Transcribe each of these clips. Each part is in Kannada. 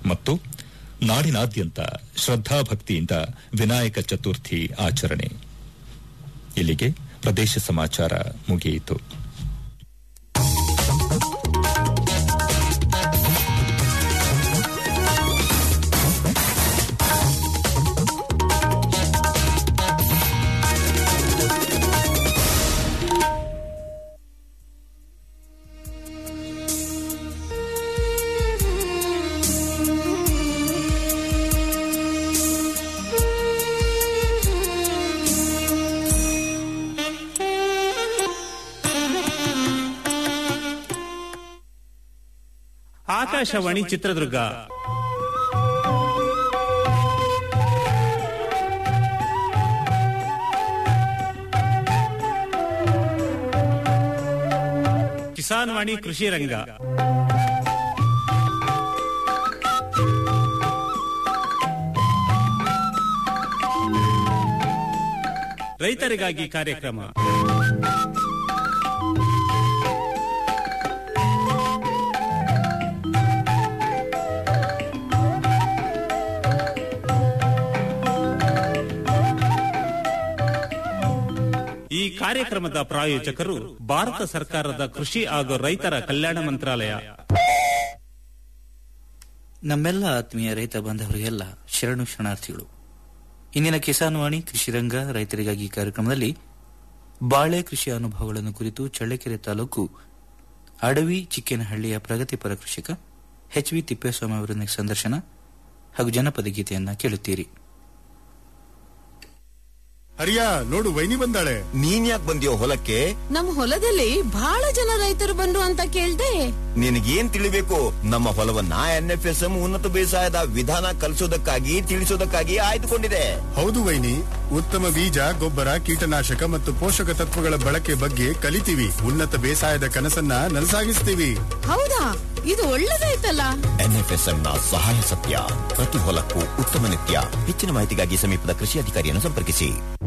ಮತ್ತು ನಾಡಿನಾದ್ಯಂತ ಶ್ರದ್ದಾಭಕ್ತಿಯಿಂದ ವಿನಾಯಕ ಚತುರ್ಥಿ ಆಚರಣೆ ಇಲ್ಲಿಗೆ ಪ್ರದೇಶ ಸಮಾಚಾರ ಮುಗಿಯಿತು ಆಕಾಶವಾಣಿ ಚಿತ್ರದುರ್ಗ ಕಿಸಾನ್ ವಾಣಿ ಕೃಷಿ ರಂಗ ರೈತರಿಗಾಗಿ ಕಾರ್ಯಕ್ರಮ ಈ ಕಾರ್ಯಕ್ರಮದ ಪ್ರಾಯೋಜಕರು ಭಾರತ ಸರ್ಕಾರದ ಕೃಷಿ ಹಾಗೂ ರೈತರ ಕಲ್ಯಾಣ ಮಂತ್ರಾಲಯ ನಮ್ಮೆಲ್ಲ ಆತ್ಮೀಯ ರೈತ ಬಾಂಧವರಿಗೆಲ್ಲ ಶರಣು ಶರಣಾರ್ಥಿಗಳು ಇಂದಿನ ಕಿಸಾನ್ ವಾಣಿ ಕೃಷಿ ರಂಗ ರೈತರಿಗಾಗಿ ಕಾರ್ಯಕ್ರಮದಲ್ಲಿ ಬಾಳೆ ಕೃಷಿ ಅನುಭವಗಳನ್ನು ಕುರಿತು ಚಳ್ಳಕೆರೆ ತಾಲೂಕು ಅಡವಿ ಚಿಕ್ಕೇನಹಳ್ಳಿಯ ಪ್ರಗತಿಪರ ಕೃಷಿಕ ಎಚ್ ವಿ ತಿಪ್ಪೇಸ್ವಾಮಿ ಅವರೊಂದಿಗೆ ಸಂದರ್ಶನ ಹಾಗೂ ಜನಪದ ಗೀತೆಯನ್ನ ಕೇಳುತ್ತೀರಿ ಹರಿಯ ನೋಡು ವೈನಿ ಬಂದಾಳೆ ನೀನ್ ಯಾಕೆ ಬಂದಿಯೋ ಹೊಲಕ್ಕೆ ನಮ್ ಹೊಲದಲ್ಲಿ ಬಹಳ ಜನ ರೈತರು ಬಂದ್ರು ಅಂತ ಕೇಳ್ದೆ ನಿನಗೇನ್ ತಿಳಿಬೇಕು ನಮ್ಮ ಹೊಲವನ್ನ ಎನ್ಎಫ್ಎಸ್ಎಂ ಉನ್ನತ ಬೇಸಾಯದ ವಿಧಾನ ಕಲಿಸೋದಕ್ಕಾಗಿ ತಿಳಿಸೋದಕ್ಕಾಗಿ ಆಯ್ದುಕೊಂಡಿದೆ ಹೌದು ವೈನಿ ಉತ್ತಮ ಬೀಜ ಗೊಬ್ಬರ ಕೀಟನಾಶಕ ಮತ್ತು ಪೋಷಕ ತತ್ವಗಳ ಬಳಕೆ ಬಗ್ಗೆ ಕಲಿತೀವಿ ಉನ್ನತ ಬೇಸಾಯದ ಕನಸನ್ನ ನನಸಾಗಿಸ್ತೀವಿ ಹೌದಾ ಇದು ಒಳ್ಳೇದಾಯ್ತಲ್ಲ ಎನ್ಎಫ್ಎಸ್ಎಂ ನ ಸಹಾಯ ಸತ್ಯ ಪ್ರತಿ ಹೊಲಕ್ಕೂ ಉತ್ತಮ ನಿತ್ಯ ಹೆಚ್ಚಿನ ಮಾಹಿತಿಗಾಗಿ ಸಮೀಪದ ಕೃಷಿ ಅಧಿಕಾರಿಯನ್ನು ಸಂಪರ್ಕಿಸಿ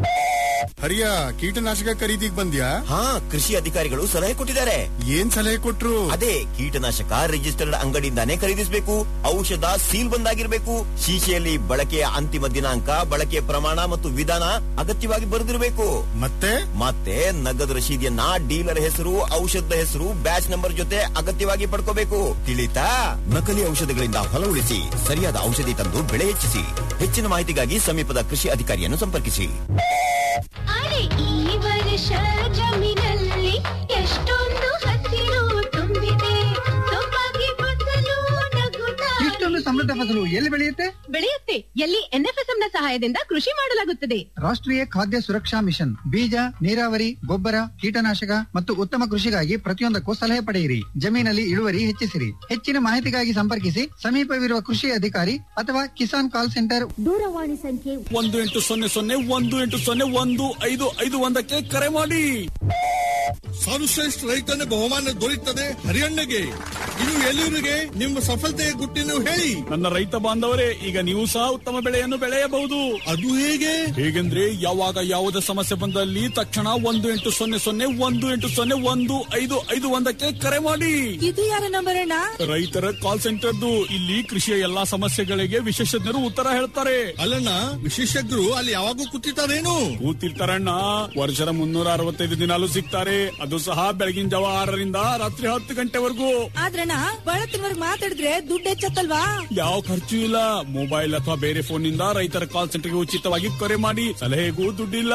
ಹರಿಯ ಕೀಟನಾಶಕ ಖರೀದಿಗ್ ಬಂದ್ಯಾ ಹಾ ಕೃಷಿ ಅಧಿಕಾರಿಗಳು ಸಲಹೆ ಕೊಟ್ಟಿದ್ದಾರೆ ಏನ್ ಸಲಹೆ ಕೊಟ್ರು ಅದೇ ಕೀಟನಾಶಕ ರಿಜಿಸ್ಟರ್ಡ್ ಅಂಗಡಿಯಿಂದಾನೇ ಖರೀದಿಸಬೇಕು ಔಷಧ ಸೀಲ್ ಬಂದಾಗಿರ್ಬೇಕು ಶೀಶೆಯಲ್ಲಿ ಬಳಕೆಯ ಅಂತಿಮ ದಿನಾಂಕ ಬಳಕೆಯ ಪ್ರಮಾಣ ಮತ್ತು ವಿಧಾನ ಅಗತ್ಯವಾಗಿ ಬರೆದಿರಬೇಕು ಮತ್ತೆ ಮತ್ತೆ ನಗದು ರಶೀದಿಯನ್ನ ಡೀಲರ್ ಹೆಸರು ಔಷಧದ ಹೆಸರು ಬ್ಯಾಚ್ ನಂಬರ್ ಜೊತೆ ಅಗತ್ಯವಾಗಿ ಪಡ್ಕೋಬೇಕು ತಿಳಿತಾ ನಕಲಿ ಔಷಧಗಳಿಂದ ಹೊಲ ಉಳಿಸಿ ಸರಿಯಾದ ಔಷಧಿ ತಂದು ಬೆಳೆ ಹೆಚ್ಚಿಸಿ ಹೆಚ್ಚಿನ ಮಾಹಿತಿಗಾಗಿ ಸಮೀಪದ ಕೃಷಿ ಅಧಿಕಾರಿಯನ್ನು ಸಂಪರ್ಕಿಸಿ ಅರೆ ಈ ವರ್ಷ ಜಮೀನಲ್ಲಿ ಎಷ್ಟೊಂದು ಹಸಿರು ತುಂಬಿದೆ ಸೊಬಗೆ ಫಸಲು ನಗುತ್ತಾ ಇಷ್ಟೊಂದು ಸಮೃದ್ಧ ಫಸಲು ಎಲ್ಲಿ ಬೆಳೆಯುತ್ತೆ ಬೆಳೆಯುತ್ತೆ ಎಲ್ಲಿ ಎನ್ಎಫ್ಎಸ್ಎಂ ನ ಸಹಾಯದಿಂದ ಕೃಷಿ ಮಾಡಲಾಗುತ್ತದೆ ರಾಷ್ಟ್ರೀಯ ಖಾದ್ಯ ಸುರಕ್ಷಾ ಮಿಷನ್ ಬೀಜ ನೀರಾವರಿ ಗೊಬ್ಬರ ಕೀಟನಾಶಕ ಮತ್ತು ಉತ್ತಮ ಕೃಷಿಗಾಗಿ ಪ್ರತಿಯೊಂದಕ್ಕೂ ಸಲಹೆ ಪಡೆಯಿರಿ ಜಮೀನಲ್ಲಿ ಇಳುವರಿ ಹೆಚ್ಚಿಸಿರಿ ಹೆಚ್ಚಿನ ಮಾಹಿತಿಗಾಗಿ ಸಂಪರ್ಕಿಸಿ ಸಮೀಪವಿರುವ ಕೃಷಿ ಅಧಿಕಾರಿ ಅಥವಾ ಕಿಸಾನ್ ಕಾಲ್ ಸೆಂಟರ್ ದೂರವಾಣಿ ಸಂಖ್ಯೆ ಒಂದು ಎಂಟು ಸೊನ್ನೆ ಸೊನ್ನೆ ಒಂದು ಎಂಟು ಸೊನ್ನೆ ಒಂದು ಐದು ಐದು ಒಂದಕ್ಕೆ ಕರೆ ಮಾಡಿ ಸರ್ವಶ್ರೇಷ್ಠ ರೈತನ ಬಹುಮಾನ ದೊರೆಯುತ್ತದೆ ಹರಿಯಣ್ಣಗೆ ಇದು ಎಲ್ಲರಿಗೆ ನಿಮ್ಮ ಸಫಲತೆಯ ಗುಟ್ಟಿನ ಹೇಳಿ ನನ್ನ ರೈತ ಬಾಂಧವರೇ ಈಗ ನೀವು ಸಹ ಉತ್ತಮ ಬೆಳೆಯನ್ನು ಬೆಳೆಯಬಹುದು ಅದು ಹೇಗೆ ಹೇಗೆಂದ್ರೆ ಯಾವಾಗ ಯಾವುದೇ ಸಮಸ್ಯೆ ಬಂದಲ್ಲಿ ತಕ್ಷಣ ಒಂದು ಎಂಟು ಸೊನ್ನೆ ಸೊನ್ನೆ ಒಂದು ಎಂಟು ಸೊನ್ನೆ ಒಂದು ಐದು ಐದು ಒಂದಕ್ಕೆ ಕರೆ ಮಾಡಿ ಇದು ಯಾರ ನಂಬರ್ ಅಣ್ಣ ರೈತರ ಕಾಲ್ ಸೆಂಟರ್ದು ಇಲ್ಲಿ ಕೃಷಿಯ ಎಲ್ಲಾ ಸಮಸ್ಯೆಗಳಿಗೆ ವಿಶೇಷಜ್ಞರು ಉತ್ತರ ಹೇಳ್ತಾರೆ ಅಲ್ಲಣ್ಣ ವಿಶೇಷಜ್ಞರು ಅಲ್ಲಿ ಯಾವಾಗೂ ಕೂತಿರ್ತಾರೇನು ಕೂತಿರ್ತಾರಣ್ಣ ವರ್ಷದ ಮುನ್ನೂರ ಅರವತ್ತೈದು ದಿನಾಲು ಸಿಗ್ತಾರೆ ಅದು ಸಹ ಬೆಳಗಿನ ಜಾವ ಆರರಿಂದ ರಾತ್ರಿ ಹತ್ತು ಗಂಟೆವರೆಗೂ ಆದ್ರಣ್ಣ ಬಳತ್ತಿನವರ್ಗ್ ಮಾತಾಡಿದ್ರೆ ದುಡ್ಡು ಹೆಚ್ಚತ್ತಲ್ವಾ ಯಾವ ಖರ್ಚು ಇಲ್ಲ ಮೊಬೈಲ್ ಅಥವಾ ಬೇರೆ ಫೋನ್ ನಿಂದ ರೈತರ ಕಾಲ್ ಸೆಂಟರ್ಗೆ ಉಚಿತವಾಗಿ ಕರೆ ಮಾಡಿ ಸಲಹೆಗೂ ದುಡ್ಡಿಲ್ಲ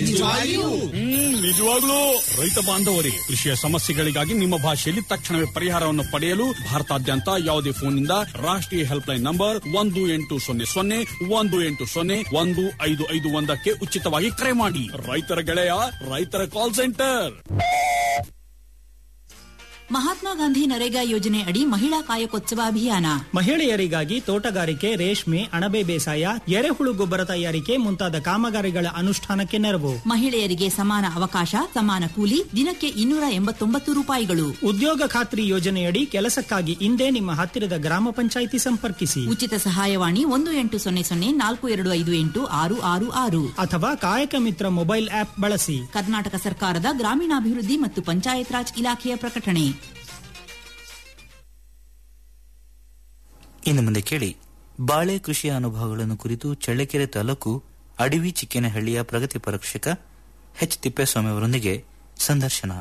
ಹ್ಮ್ ನಿಜವಾಗ್ಲೂ ರೈತ ಬಾಂಧವರೇ ಕೃಷಿಯ ಸಮಸ್ಯೆಗಳಿಗಾಗಿ ನಿಮ್ಮ ಭಾಷೆಯಲ್ಲಿ ತಕ್ಷಣವೇ ಪರಿಹಾರವನ್ನು ಪಡೆಯಲು ಭಾರತಾದ್ಯಂತ ಯಾವುದೇ ಫೋನ್ ನಿಂದ ರಾಷ್ಟ್ರೀಯ ಹೆಲ್ಪ್ ಲೈನ್ ನಂಬರ್ ಒಂದು ಎಂಟು ಸೊನ್ನೆ ಸೊನ್ನೆ ಒಂದು ಎಂಟು ಸೊನ್ನೆ ಒಂದು ಐದು ಐದು ಒಂದಕ್ಕೆ ಉಚಿತವಾಗಿ ಕರೆ ಮಾಡಿ ರೈತರ ಗೆಳೆಯ ರೈತರ ಕಾಲ್ ಸೆಂಟರ್ ಮಹಾತ್ಮ ಗಾಂಧಿ ನರೇಗಾ ಯೋಜನೆ ಅಡಿ ಮಹಿಳಾ ಕಾಯಕೋತ್ಸವ ಅಭಿಯಾನ ಮಹಿಳೆಯರಿಗಾಗಿ ತೋಟಗಾರಿಕೆ ರೇಷ್ಮೆ ಅಣಬೆ ಬೇಸಾಯ ಎರೆಹುಳು ಗೊಬ್ಬರ ತಯಾರಿಕೆ ಮುಂತಾದ ಕಾಮಗಾರಿಗಳ ಅನುಷ್ಠಾನಕ್ಕೆ ನೆರವು ಮಹಿಳೆಯರಿಗೆ ಸಮಾನ ಅವಕಾಶ ಸಮಾನ ಕೂಲಿ ದಿನಕ್ಕೆ ಇನ್ನೂರ ಎಂಬತ್ತೊಂಬತ್ತು ರೂಪಾಯಿಗಳು ಉದ್ಯೋಗ ಖಾತ್ರಿ ಯೋಜನೆಯಡಿ ಕೆಲಸಕ್ಕಾಗಿ ಇಂದೇ ನಿಮ್ಮ ಹತ್ತಿರದ ಗ್ರಾಮ ಪಂಚಾಯಿತಿ ಸಂಪರ್ಕಿಸಿ ಉಚಿತ ಸಹಾಯವಾಣಿ ಒಂದು ಎಂಟು ಸೊನ್ನೆ ಸೊನ್ನೆ ನಾಲ್ಕು ಎರಡು ಐದು ಎಂಟು ಆರು ಆರು ಆರು ಅಥವಾ ಕಾಯಕ ಮಿತ್ರ ಮೊಬೈಲ್ ಆಪ್ ಬಳಸಿ ಕರ್ನಾಟಕ ಸರ್ಕಾರದ ಗ್ರಾಮೀಣಾಭಿವೃದ್ಧಿ ಮತ್ತು ಪಂಚಾಯತ್ ರಾಜ್ ಇಲಾಖೆಯ ಪ್ರಕಟಣೆ ಇನ್ನು ಮುಂದೆ ಕೇಳಿ ಬಾಳೆ ಕೃಷಿಯ ಅನುಭವಗಳನ್ನು ಕುರಿತು ಚಳ್ಳಕೆರೆ ತಾಲೂಕು ಅಡವಿ ಚಿಕ್ಕೇನಹಳ್ಳಿಯ ಪ್ರಗತಿಪರ ಕೃಷಿಕ ಎಚ್ ತಿಪ್ಪೇಸ್ವಾಮಿ ಅವರೊಂದಿಗೆ ಸಂದರ್ಶನ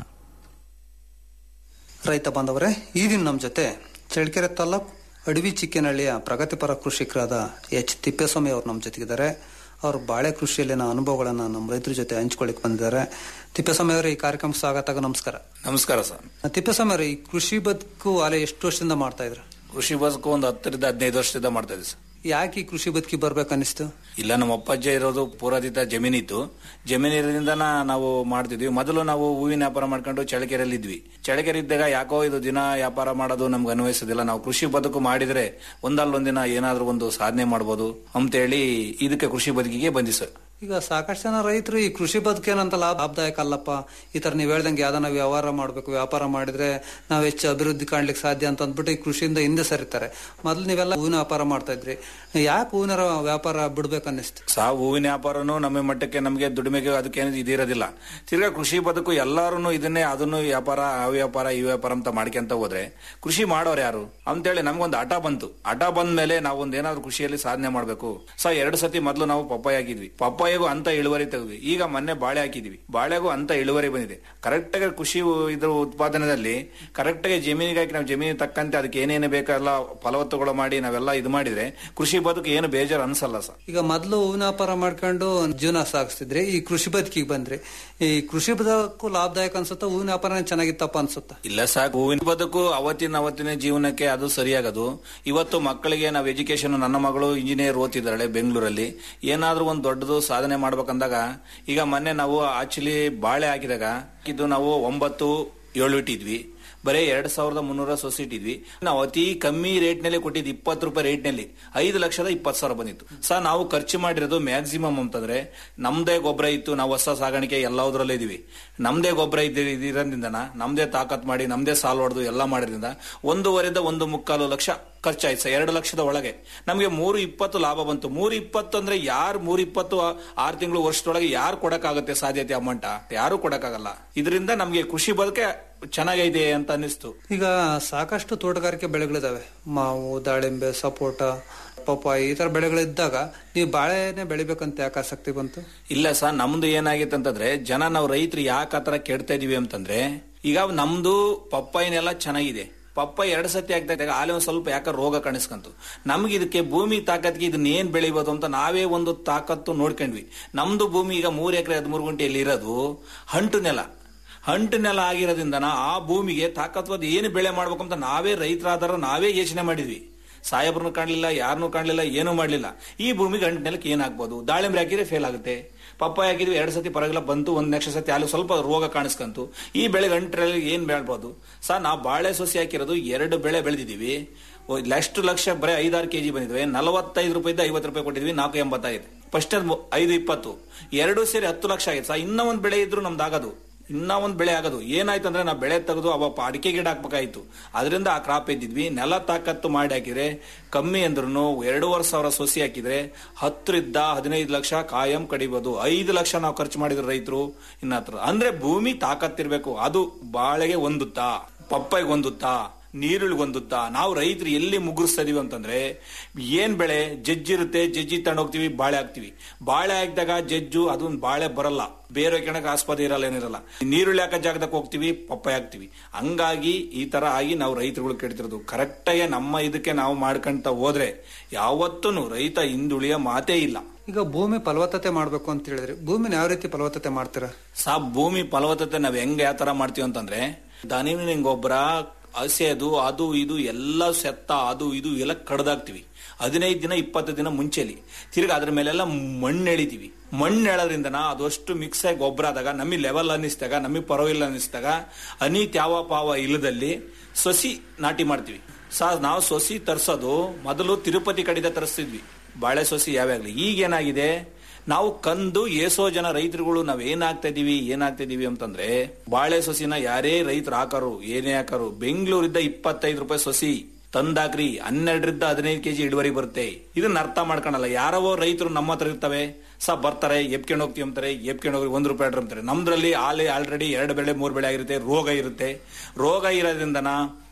ರೈತ ಬಾಂಧವರೇ ಈ ದಿನ ನಮ್ಮ ಜೊತೆ ಚಳ್ಳಕೆರೆ ತಾಲೂಕು ಅಡವಿ ಚಿಕ್ಕನಹಳ್ಳಿಯ ಪ್ರಗತಿಪರ ಕೃಷಿಕರಾದ ಎಚ್ ತಿಪ್ಪೇಸ್ವಾಮಿ ಅವರು ನಮ್ಮ ಜೊತೆಗಿದ್ದಾರೆ ಅವರು ಬಾಳೆ ಕೃಷಿಯಲ್ಲಿನ ಅನುಭವಗಳನ್ನು ನಮ್ಮ ರೈತರ ಜೊತೆ ಹಂಚ್ಕೊಳ್ಳಿಕ್ ಬಂದಿದ್ದಾರೆ ತಿಪ್ಪೇಸ್ವಾಮಿ ಅವರೇ ಈ ಕಾರ್ಯಕ್ರಮಕ್ಕೆ ಸ್ವಾಗತ ನಮಸ್ಕಾರ ನಮಸ್ಕಾರ ಸರ್ ತಿಪ್ಪೇಸ್ವಾಮಿ ಅವರೇ ಈ ಕೃಷಿ ಬದುಕು ಅಲೆ ಎಷ್ಟು ವರ್ಷದಿಂದ ಮಾಡ್ತಾ ಇದ್ರ ಕೃಷಿ ಬದುಕು ಒಂದು ಹತ್ತರಿಂದ ಹದಿನೈದು ವರ್ಷದಿಂದ ಮಾಡ್ತಾ ಇದ್ದೀವಿ ಸರ್ ಯಾಕೆ ಈ ಕೃಷಿ ಬದುಕಿ ಬರ್ಬೇಕನ್ನಿಸ್ತು ಇಲ್ಲ ನಮ್ಮ ಅಪ್ಪಾಜ್ಜ ಇರೋದು ಪೂರಾದಿತ ಜಮೀನಿತ್ತು ಜಮೀನಿರೋದ್ರಿಂದ ನಾವು ಮಾಡ್ತಿದ್ವಿ ಮೊದಲು ನಾವು ಹೂವಿನ ವ್ಯಾಪಾರ ಮಾಡ್ಕೊಂಡು ಚಳ್ಳಕೆರೆಯಲ್ಲಿ ಇದ್ವಿ ಚಳ್ಳಕೆರೆ ಇದ್ದಾಗ ಯಾಕೋ ಇದು ದಿನ ವ್ಯಾಪಾರ ಮಾಡೋದು ನಮ್ಗೆ ಅನ್ವಯಿಸೋದಿಲ್ಲ ನಾವು ಕೃಷಿ ಬದುಕು ಮಾಡಿದ್ರೆ ಒಂದಲ್ಲೊಂದಿನ ಏನಾದ್ರೂ ಒಂದು ಸಾಧನೆ ಮಾಡ್ಬೋದು ಅಂತೇಳಿ ಇದಕ್ಕೆ ಕೃಷಿ ಬದುಕಿಗೆ ಬಂದಿ ಸರ್ ಈಗ ಸಾಕಷ್ಟು ಜನ ರೈತರು ಈ ಕೃಷಿ ಬದುಕೇನಂತ ಲಾಭ ಲಾಭದಾಯಕ ಅಲ್ಲಪ್ಪ ಈ ತರ ನೀವು ಹೇಳ್ದಂಗೆ ಯಾವ್ದಾನ ವ್ಯವಹಾರ ಮಾಡ್ಬೇಕು ವ್ಯಾಪಾರ ಮಾಡಿದ್ರೆ ನಾವು ಹೆಚ್ಚು ಅಭಿವೃದ್ಧಿ ಕಾಣ್ಲಿಕ್ಕೆ ಸಾಧ್ಯ ಅಂತ ಅಂದ್ಬಿಟ್ಟು ಈ ಕೃಷಿಯಿಂದ ಹಿಂದೆ ಸರಿತಾರೆ ಮೊದಲು ನೀವೆಲ್ಲ ಹೂವಿನ ವ್ಯಾಪಾರ ಮಾಡ್ತಾ ಇದ್ರಿ ಯಾಕೆ ಹೂವಿನ ವ್ಯಾಪಾರ ಬಿಡ್ಬೇಕನ್ನಿಸ್ತು ಸಾ ಹೂವಿನ ವ್ಯಾಪಾರನು ನಮ್ಮ ಮಟ್ಟಕ್ಕೆ ನಮಗೆ ದುಡಿಮೆಗೆ ಅದಕ್ಕೇನು ಇದಿರೋದಿಲ್ಲ ತಿರ್ಗಾ ಕೃಷಿ ಬದುಕು ಎಲ್ಲಾರು ಇದನ್ನೇ ಅದನ್ನು ವ್ಯಾಪಾರ ಆ ವ್ಯಾಪಾರ ಈ ವ್ಯಾಪಾರ ಅಂತ ಮಾಡ್ಕೊಂತ ಹೋದ್ರೆ ಕೃಷಿ ಮಾಡೋರು ಯಾರು ಅಂತೇಳಿ ನಮ್ಗೊಂದು ಹಠ ಬಂತು ಹಠ ಬಂದ ಮೇಲೆ ನಾವು ಒಂದ್ ಏನಾದ್ರು ಕೃಷಿಯಲ್ಲಿ ಸಾಧನೆ ಮಾಡ್ಬೇಕು ಸಾ ಎರಡು ಸತಿ ಮೊದಲು ನಾವು ಪಪ್ಪಾಯ ಹಾಕಿದ್ವಿ ಪಪ್ಪಾಯಗೂ ಅಂತ ಇಳುವರಿ ತೆಗೆದ್ವಿ ಈಗ ಮೊನ್ನೆ ಬಾಳೆ ಹಾಕಿದ್ವಿ ಬಾಳೆಗೂ ಅಂತ ಇಳುವರಿ ಬಂದಿದೆ ಕರೆಕ್ಟ್ ಆಗಿ ಕೃಷಿ ಇದ್ರ ಉತ್ಪಾದನೆಯಲ್ಲಿ ಕರೆಕ್ಟ್ ಆಗಿ ಜಮೀನಿಗೆ ಹಾಕಿ ನಾವು ಜಮೀನಿಗೆ ತಕ್ಕಂತೆ ಅದಕ್ಕೆ ಏನೇನು ಬೇಕಲ್ಲ ಫಲವತ್ತುಗಳು ಮಾಡಿ ನಾವೆಲ್ಲ ಇದು ಮಾಡಿದ್ರೆ ಕೃಷಿ ಬದುಕು ಏನು ಬೇಜಾರು ಅನ್ಸಲ್ಲ ಸರ್ ಈಗ ಮೊದಲು ಹೂವಿನ ವ್ಯಾಪಾರ ಮಾಡ್ಕೊಂಡು ಜೀವನ ಸಾಗಿಸ್ತಿದ್ರಿ ಈ ಕೃಷಿ ಬದುಕಿಗೆ ಬಂದ್ರಿ ಈ ಕೃಷಿ ಬದುಕು ಲಾಭದಾಯಕ ಅನ್ಸುತ್ತಾ ಹೂವಿನ ವ್ಯಾಪಾರ ಚೆನ್ನಾಗಿತ್ತಪ್ಪ ಅನ್ಸುತ್ತಾ ಇಲ್ಲ ಸಾಕು ಹೂವಿನ ಬದುಕು ಅವತ್ತಿನ ಅವತ್ತಿನ ಜೀವನಕ್ಕೆ ಅದು ಸರಿಯಾಗದು ಇವತ್ತು ಮಕ್ಕಳಿಗೆ ನಾವು ಎಜುಕೇಶನ್ ನನ್ನ ಮಗಳು ಇಂಜಿನಿಯರ್ ಓದ್ತಿದ್ದಾಳೆ ಬೆಂಗಳೂರಲ್ಲಿ ಏನಾದ್ರೂ ಒಂದು ದೊಡ್ಡದು ಸಾಧನೆ ಮಾಡ್ಬೇಕಂದಾಗ ಈಗ ಮೊನ್ನೆ ನಾವು ಆಕ್ಚುಲಿ ಬಾಳೆ ಹಾಕಿದಾಗ ಇದು ನಾವು ಒಂಬತ್ತು ಏಳು ಇಟ್ಟಿದ್ವಿ ಬರೀ ಎರಡ್ ಸಾವಿರದ ಮುನ್ನೂರ ಸೊಸೈಟಿ ಇದ್ವಿ ನಾವು ಅತಿ ಕಮ್ಮಿ ರೇಟ್ ನಲ್ಲಿ ಕೊಟ್ಟಿದ್ದು ಇಪ್ಪತ್ತು ರೂಪಾಯಿ ರೇಟ್ ನಲ್ಲಿ ಐದು ಲಕ್ಷದ ಇಪ್ಪತ್ತು ಸಾವಿರ ಬಂದಿತ್ತು ಸರ್ ನಾವು ಖರ್ಚು ಮಾಡಿರೋದು ಮ್ಯಾಕ್ಸಿಮಮ್ ಅಂತಂದ್ರೆ ನಮ್ದೇ ಗೊಬ್ಬರ ಇತ್ತು ನಾವು ಹೊಸ ಸಾಗಾಣಿಕೆ ಎಲ್ಲದರಲ್ಲೇ ಇದೀವಿ ನಮ್ದೇ ಗೊಬ್ಬರ ಇರೋದ್ರಿಂದ ನಮ್ದೇ ತಾಕತ್ ಮಾಡಿ ನಮ್ದೇ ಸಾಲ ಹೊಡೆದು ಎಲ್ಲ ಮಾಡಿದ್ರಿಂದ ಒಂದೂವರೆಯಿಂದ ಒಂದು ಮುಕ್ಕಾಲು ಲಕ್ಷ ಖರ್ಚಾಯ್ತು ಸರ್ ಎರಡು ಲಕ್ಷದ ಒಳಗೆ ನಮಗೆ ಮೂರು ಇಪ್ಪತ್ತು ಲಾಭ ಬಂತು ಮೂರು ಇಪ್ಪತ್ತು ಅಂದ್ರೆ ಯಾರು ಮೂರು ಇಪ್ಪತ್ತು ಆರು ತಿಂಗಳು ವರ್ಷದೊಳಗೆ ಯಾರು ಕೊಡಕ್ಕಾಗುತ್ತೆ ಸಾಧ್ಯತೆ ಅಮೌಂಟ್ ಯಾರು ಕೊಡಕ್ಕಾಗಲ್ಲ ಇದರಿಂದ ನಮಗೆ ಕೃಷಿ ಬದುಕೆ ಚೆನ್ನಾಗೈತೆ ಅಂತ ಅನಿಸ್ತು ಈಗ ಸಾಕಷ್ಟು ತೋಟಗಾರಿಕೆ ಬೆಳೆಗಳಿದಾವೆ ಮಾವು ದಾಳಿಂಬೆ ಸಪೋಟ ಪಪ್ಪಾಯಿ ಈ ತರ ಬೆಳೆಗಳಿದ್ದಾಗ ನೀವು ಬಾಳೆನೆ ಬೆಳಿಬೇಕಂತ ಯಾಕೆ ಆಸಕ್ತಿ ಬಂತು ಇಲ್ಲ ಸರ್ ನಮ್ದು ಏನಾಗಿತ್ತು ಅಂತಂದ್ರೆ ಜನ ನಾವು ರೈತರು ಯಾಕೆ ಆತರ ಕೆಡ್ತಾ ಇದೀವಿ ಅಂತಂದ್ರೆ ಈಗ ನಮ್ದು ಪಪ್ಪಾಯಿನೆಲ್ಲ ಚೆನ್ನಾಗಿದೆ ಪಪ್ಪ ಎರಡು ಸತಿ ಆಗ್ತಾ ಇದ್ದಾಗ ಆಲೆ ಒಂದ್ ಸ್ವಲ್ಪ ಯಾಕೆ ರೋಗ ಕಾಣಿಸ್ಕಂತು ನಮ್ಗೆ ಇದಕ್ಕೆ ಭೂಮಿ ತಾಕತ್ಗೆ ಇದನ್ನ ಏನ್ ಬೆಳಿಬೋದು ಅಂತ ನಾವೇ ಒಂದು ತಾಕತ್ತು ನೋಡ್ಕೊಂಡ್ವಿ ನಮ್ದು ಭೂಮಿ ಈಗ ಮೂರ್ ಎಕರೆ ಹದಿಮೂರು ಗುಂಟೆಯಲ್ಲಿ ಇರೋದು ಹಂಟು ನೆಲ ಹಂಟು ನೆಲ ಆಗಿರೋದ್ರಿಂದ ಆ ಭೂಮಿಗೆ ತಾಕತ್ವಾದ ಏನು ಬೆಳೆ ಮಾಡ್ಬೇಕು ಅಂತ ನಾವೇ ರೈತರಾದಾರ ನಾವೇ ಯೋಚನೆ ಮಾಡಿದ್ವಿ ಸಾಹೇಬ್ರನ್ನು ಕಾಣಲಿಲ್ಲ ಯಾರನ್ನೂ ಕಾಣಲಿಲ್ಲ ಏನೂ ಮಾಡಲಿಲ್ಲ ಈ ಭೂಮಿಗೆ ಅಂಟು ನೆಲಕ್ಕೆ ಏನಾಗ್ಬೋದು ದಾಳಿಂಬೆ ಹಾಕಿದ್ರೆ ಫೇಲ್ ಆಗುತ್ತೆ ಪಪ್ಪಾಯ ಹಾಕಿದ್ವಿ ಎರಡು ಸತಿ ಪರವಾಗಿಲ್ಲ ಬಂತು ಒಂದ್ ನೆಕ್ಸ್ಟ್ ಸತಿ ಅಲ್ಲಿ ಸ್ವಲ್ಪ ರೋಗ ಕಾಣಿಸ್ಕಂತು ಈ ಬೆಳೆಗೆ ಅಂಟರಲ್ಲಿ ಏನ್ ಬೆಳ್ಬೋದು ಸರ್ ನಾವು ಬಾಳೆ ಸೊಸಿ ಹಾಕಿರೋದು ಎರಡು ಬೆಳೆ ಬೆಳೆದಿದ್ದೀವಿ ಎಷ್ಟು ಲಕ್ಷ ಬರೀ ಐದಾರು ಕೆಜಿ ಬಂದಿದ್ವಿ ನಲವತ್ತೈದು ರೂಪಾಯಿಂದ ಐವತ್ತು ರೂಪಾಯಿ ಕೊಟ್ಟಿದ್ವಿ ನಾಲ್ಕು ಎಂಬತ್ತೈದು ಫಸ್ಟ್ ಐದು ಇಪ್ಪತ್ತು ಎರಡು ಸೇರಿ ಹತ್ತು ಲಕ್ಷ ಆಗಿತ್ತು ಸರ್ ಇನ್ನೂ ಒಂದು ಬೆಳೆ ಇದ್ರು ನಮ್ದು ಆಗೋದು ಇನ್ನ ಒಂದ್ ಬೆಳೆ ಆಗೋದು ಏನಾಯ್ತು ಅಂದ್ರೆ ನಾವು ಬೆಳೆ ತೆಗೆದು ಅವ ಅಡಿಕೆ ಗಿಡ ಹಾಕ್ಬೇಕಾಯ್ತು ಅದರಿಂದ ಆ ಕ್ರಾಪ್ ಇದ್ದಿದ್ವಿ ನೆಲ ತಾಕತ್ತು ಮಾಡಿ ಹಾಕಿದ್ರೆ ಕಮ್ಮಿ ಅಂದ್ರೂ ಎರಡೂವರೆ ಸಾವಿರ ಸೊಸಿ ಹಾಕಿದ್ರೆ ಹತ್ತರಿಂದ ಹದಿನೈದು ಲಕ್ಷ ಕಾಯಂ ಕಡಿಬೋದು ಐದು ಲಕ್ಷ ನಾವು ಖರ್ಚು ಮಾಡಿದ್ರು ರೈತರು ಇನ್ನ ಹತ್ರ ಅಂದ್ರೆ ಭೂಮಿ ತಾಕತ್ತಿರ್ಬೇಕು ಅದು ಬಾಳೆಗೆ ಹೊಂದುತ್ತಾ ಪಪ್ಪಾಯಿಗೆ ಹೊಂದುತ್ತಾ ನೀರುಳಿಗೆ ಹೊಂದುತ್ತಾ ನಾವು ರೈತರು ಎಲ್ಲಿ ಮುಗುರಿಸ್ತಾ ಇದೀವಿ ಅಂತಂದ್ರೆ ಏನ್ ಬೆಳೆ ಜಜ್ಜಿರುತ್ತೆ ಜಜ್ಜಿ ತಗೊಂಡೋಗ್ತೀವಿ ಬಾಳೆ ಹಾಕ್ತಿವಿ ಬಾಳೆ ಹಾಕಿದಾಗ ಜಜ್ಜು ಅದೊಂದು ಬಾಳೆ ಬರಲ್ಲ ಬೇರೆ ಕೆಣಕ್ ಆಸ್ಪದ ಇರಲ್ಲ ಏನಿರಲ್ಲ ನೀರುಳ್ಳಿ ಹಾಕೋ ಜಾಗದಾಗ ಹೋಗ್ತಿವಿ ಪಪ್ಪಾಯ ಹಾಕ್ತಿವಿ ಹಂಗಾಗಿ ಈ ತರ ಆಗಿ ನಾವು ರೈತರುಗಳು ಕೆಡ್ತಿರೋದು ಕರೆಕ್ಟಾಗಿ ನಮ್ಮ ಇದಕ್ಕೆ ನಾವು ಮಾಡ್ಕೊಂತ ಹೋದ್ರೆ ಯಾವತ್ತೂ ರೈತ ಹಿಂದುಳಿಯ ಮಾತೇ ಇಲ್ಲ ಈಗ ಭೂಮಿ ಫಲವತ್ತತೆ ಮಾಡ್ಬೇಕು ಅಂತ ಹೇಳಿದ್ರಿ ಭೂಮಿನ ಯಾವ ರೀತಿ ಫಲವತ್ತತೆ ಮಾಡ್ತೀರಾ ಸಾ ಭೂಮಿ ಫಲವತ್ತತೆ ನಾವ್ ಹೆಂಗ್ ಯಾವ ತರ ಮಾಡ್ತೀವಿ ಅಂತಂದ್ರೆ ದನಿವಿನ ಗೊಬ್ಬರ ಹಸೆದು ಅದು ಇದು ಎಲ್ಲ ಸೆತ್ತ ಅದು ಇದು ಎಲ್ಲ ಕಡ್ದಾಕ್ತಿವಿ ಹದಿನೈದು ದಿನ ಇಪ್ಪತ್ತು ದಿನ ಮುಂಚೆಲಿ ತಿರ್ಗಿ ಅದ್ರ ಮೇಲೆಲ್ಲ ಮಣ್ಣು ಎಳಿತೀವಿ ಮಣ್ಣು ಎಳೋದ್ರಿಂದ ಅದಷ್ಟು ಮಿಕ್ಸ್ ಆಗಿ ಗೊಬ್ಬರ ಆದಾಗ ನಮಗೆ ಲೆವೆಲ್ ಅನ್ನಿಸ್ದಾಗ ನಮಗೆ ಪರವಾಗಿಲ್ಲ ಅನ್ನಿಸ್ದಾಗ ಹನಿ ತ್ಯಾವ ಪಾವ ಇಲ್ಲದಲ್ಲಿ ಸಸಿ ನಾಟಿ ಮಾಡ್ತೀವಿ ಸಾ ನಾವು ಸೊಸಿ ತರ್ಸೋದು ಮೊದಲು ತಿರುಪತಿ ಕಡೆದ ತರಿಸ್ತಿದ್ವಿ ಬಾಳೆ ಸೊಸಿ ಯಾವಾಗ್ಲಿ ಈಗ ಏನಾಗಿದೆ ನಾವು ಕಂದು ಏಸೋ ಜನ ರೈತರುಗಳು ನಾವ್ ಏನಾಗ್ತಾ ಇದೀವಿ ಏನಾಗ್ತಾ ಇದೀವಿ ಅಂತಂದ್ರೆ ಬಾಳೆ ಸೊಸಿನ ಯಾರೇ ರೈತರು ಹಾಕರು ಏನೇ ಹಾಕರು ಬೆಂಗಳೂರಿಂದ ಇಪ್ಪತ್ತೈದು ರೂಪಾಯಿ ಸೊಸಿ ತಂದಾಕ್ರಿ ಹನ್ನೆರಡರಿಂದ ಹದಿನೈದು ಕೆಜಿ ಇಳುವರಿ ಬರುತ್ತೆ ಇದನ್ನ ಅರ್ಥ ಮಾಡ್ಕೊಳಲ್ಲ ಯಾರವೋ ರೈತರು ನಮ್ಮ ಹತ್ರ ಇರ್ತವೆ ಸ ಬರ್ತಾರೆ ಎಪ್ಕೊಂಡು ಹೋಗ್ತೀವಿ ಅಂತಾರೆ ಎಪ್ಕೊಂಡು ಹೋಗಿ ಒಂದ್ ರೂಪಾಯಿ ಅಂತಾರೆ ನಮ್ದ್ರಲ್ಲಿ ಆಲೆ ಆಲ್ರೆಡಿ ಎರಡು ಬೆಳೆ ಮೂರು ಬೆಳೆ ಆಗಿರುತ್ತೆ ರೋಗ ಇರುತ್ತೆ ರೋಗ ಇರೋದ್ರಿಂದನ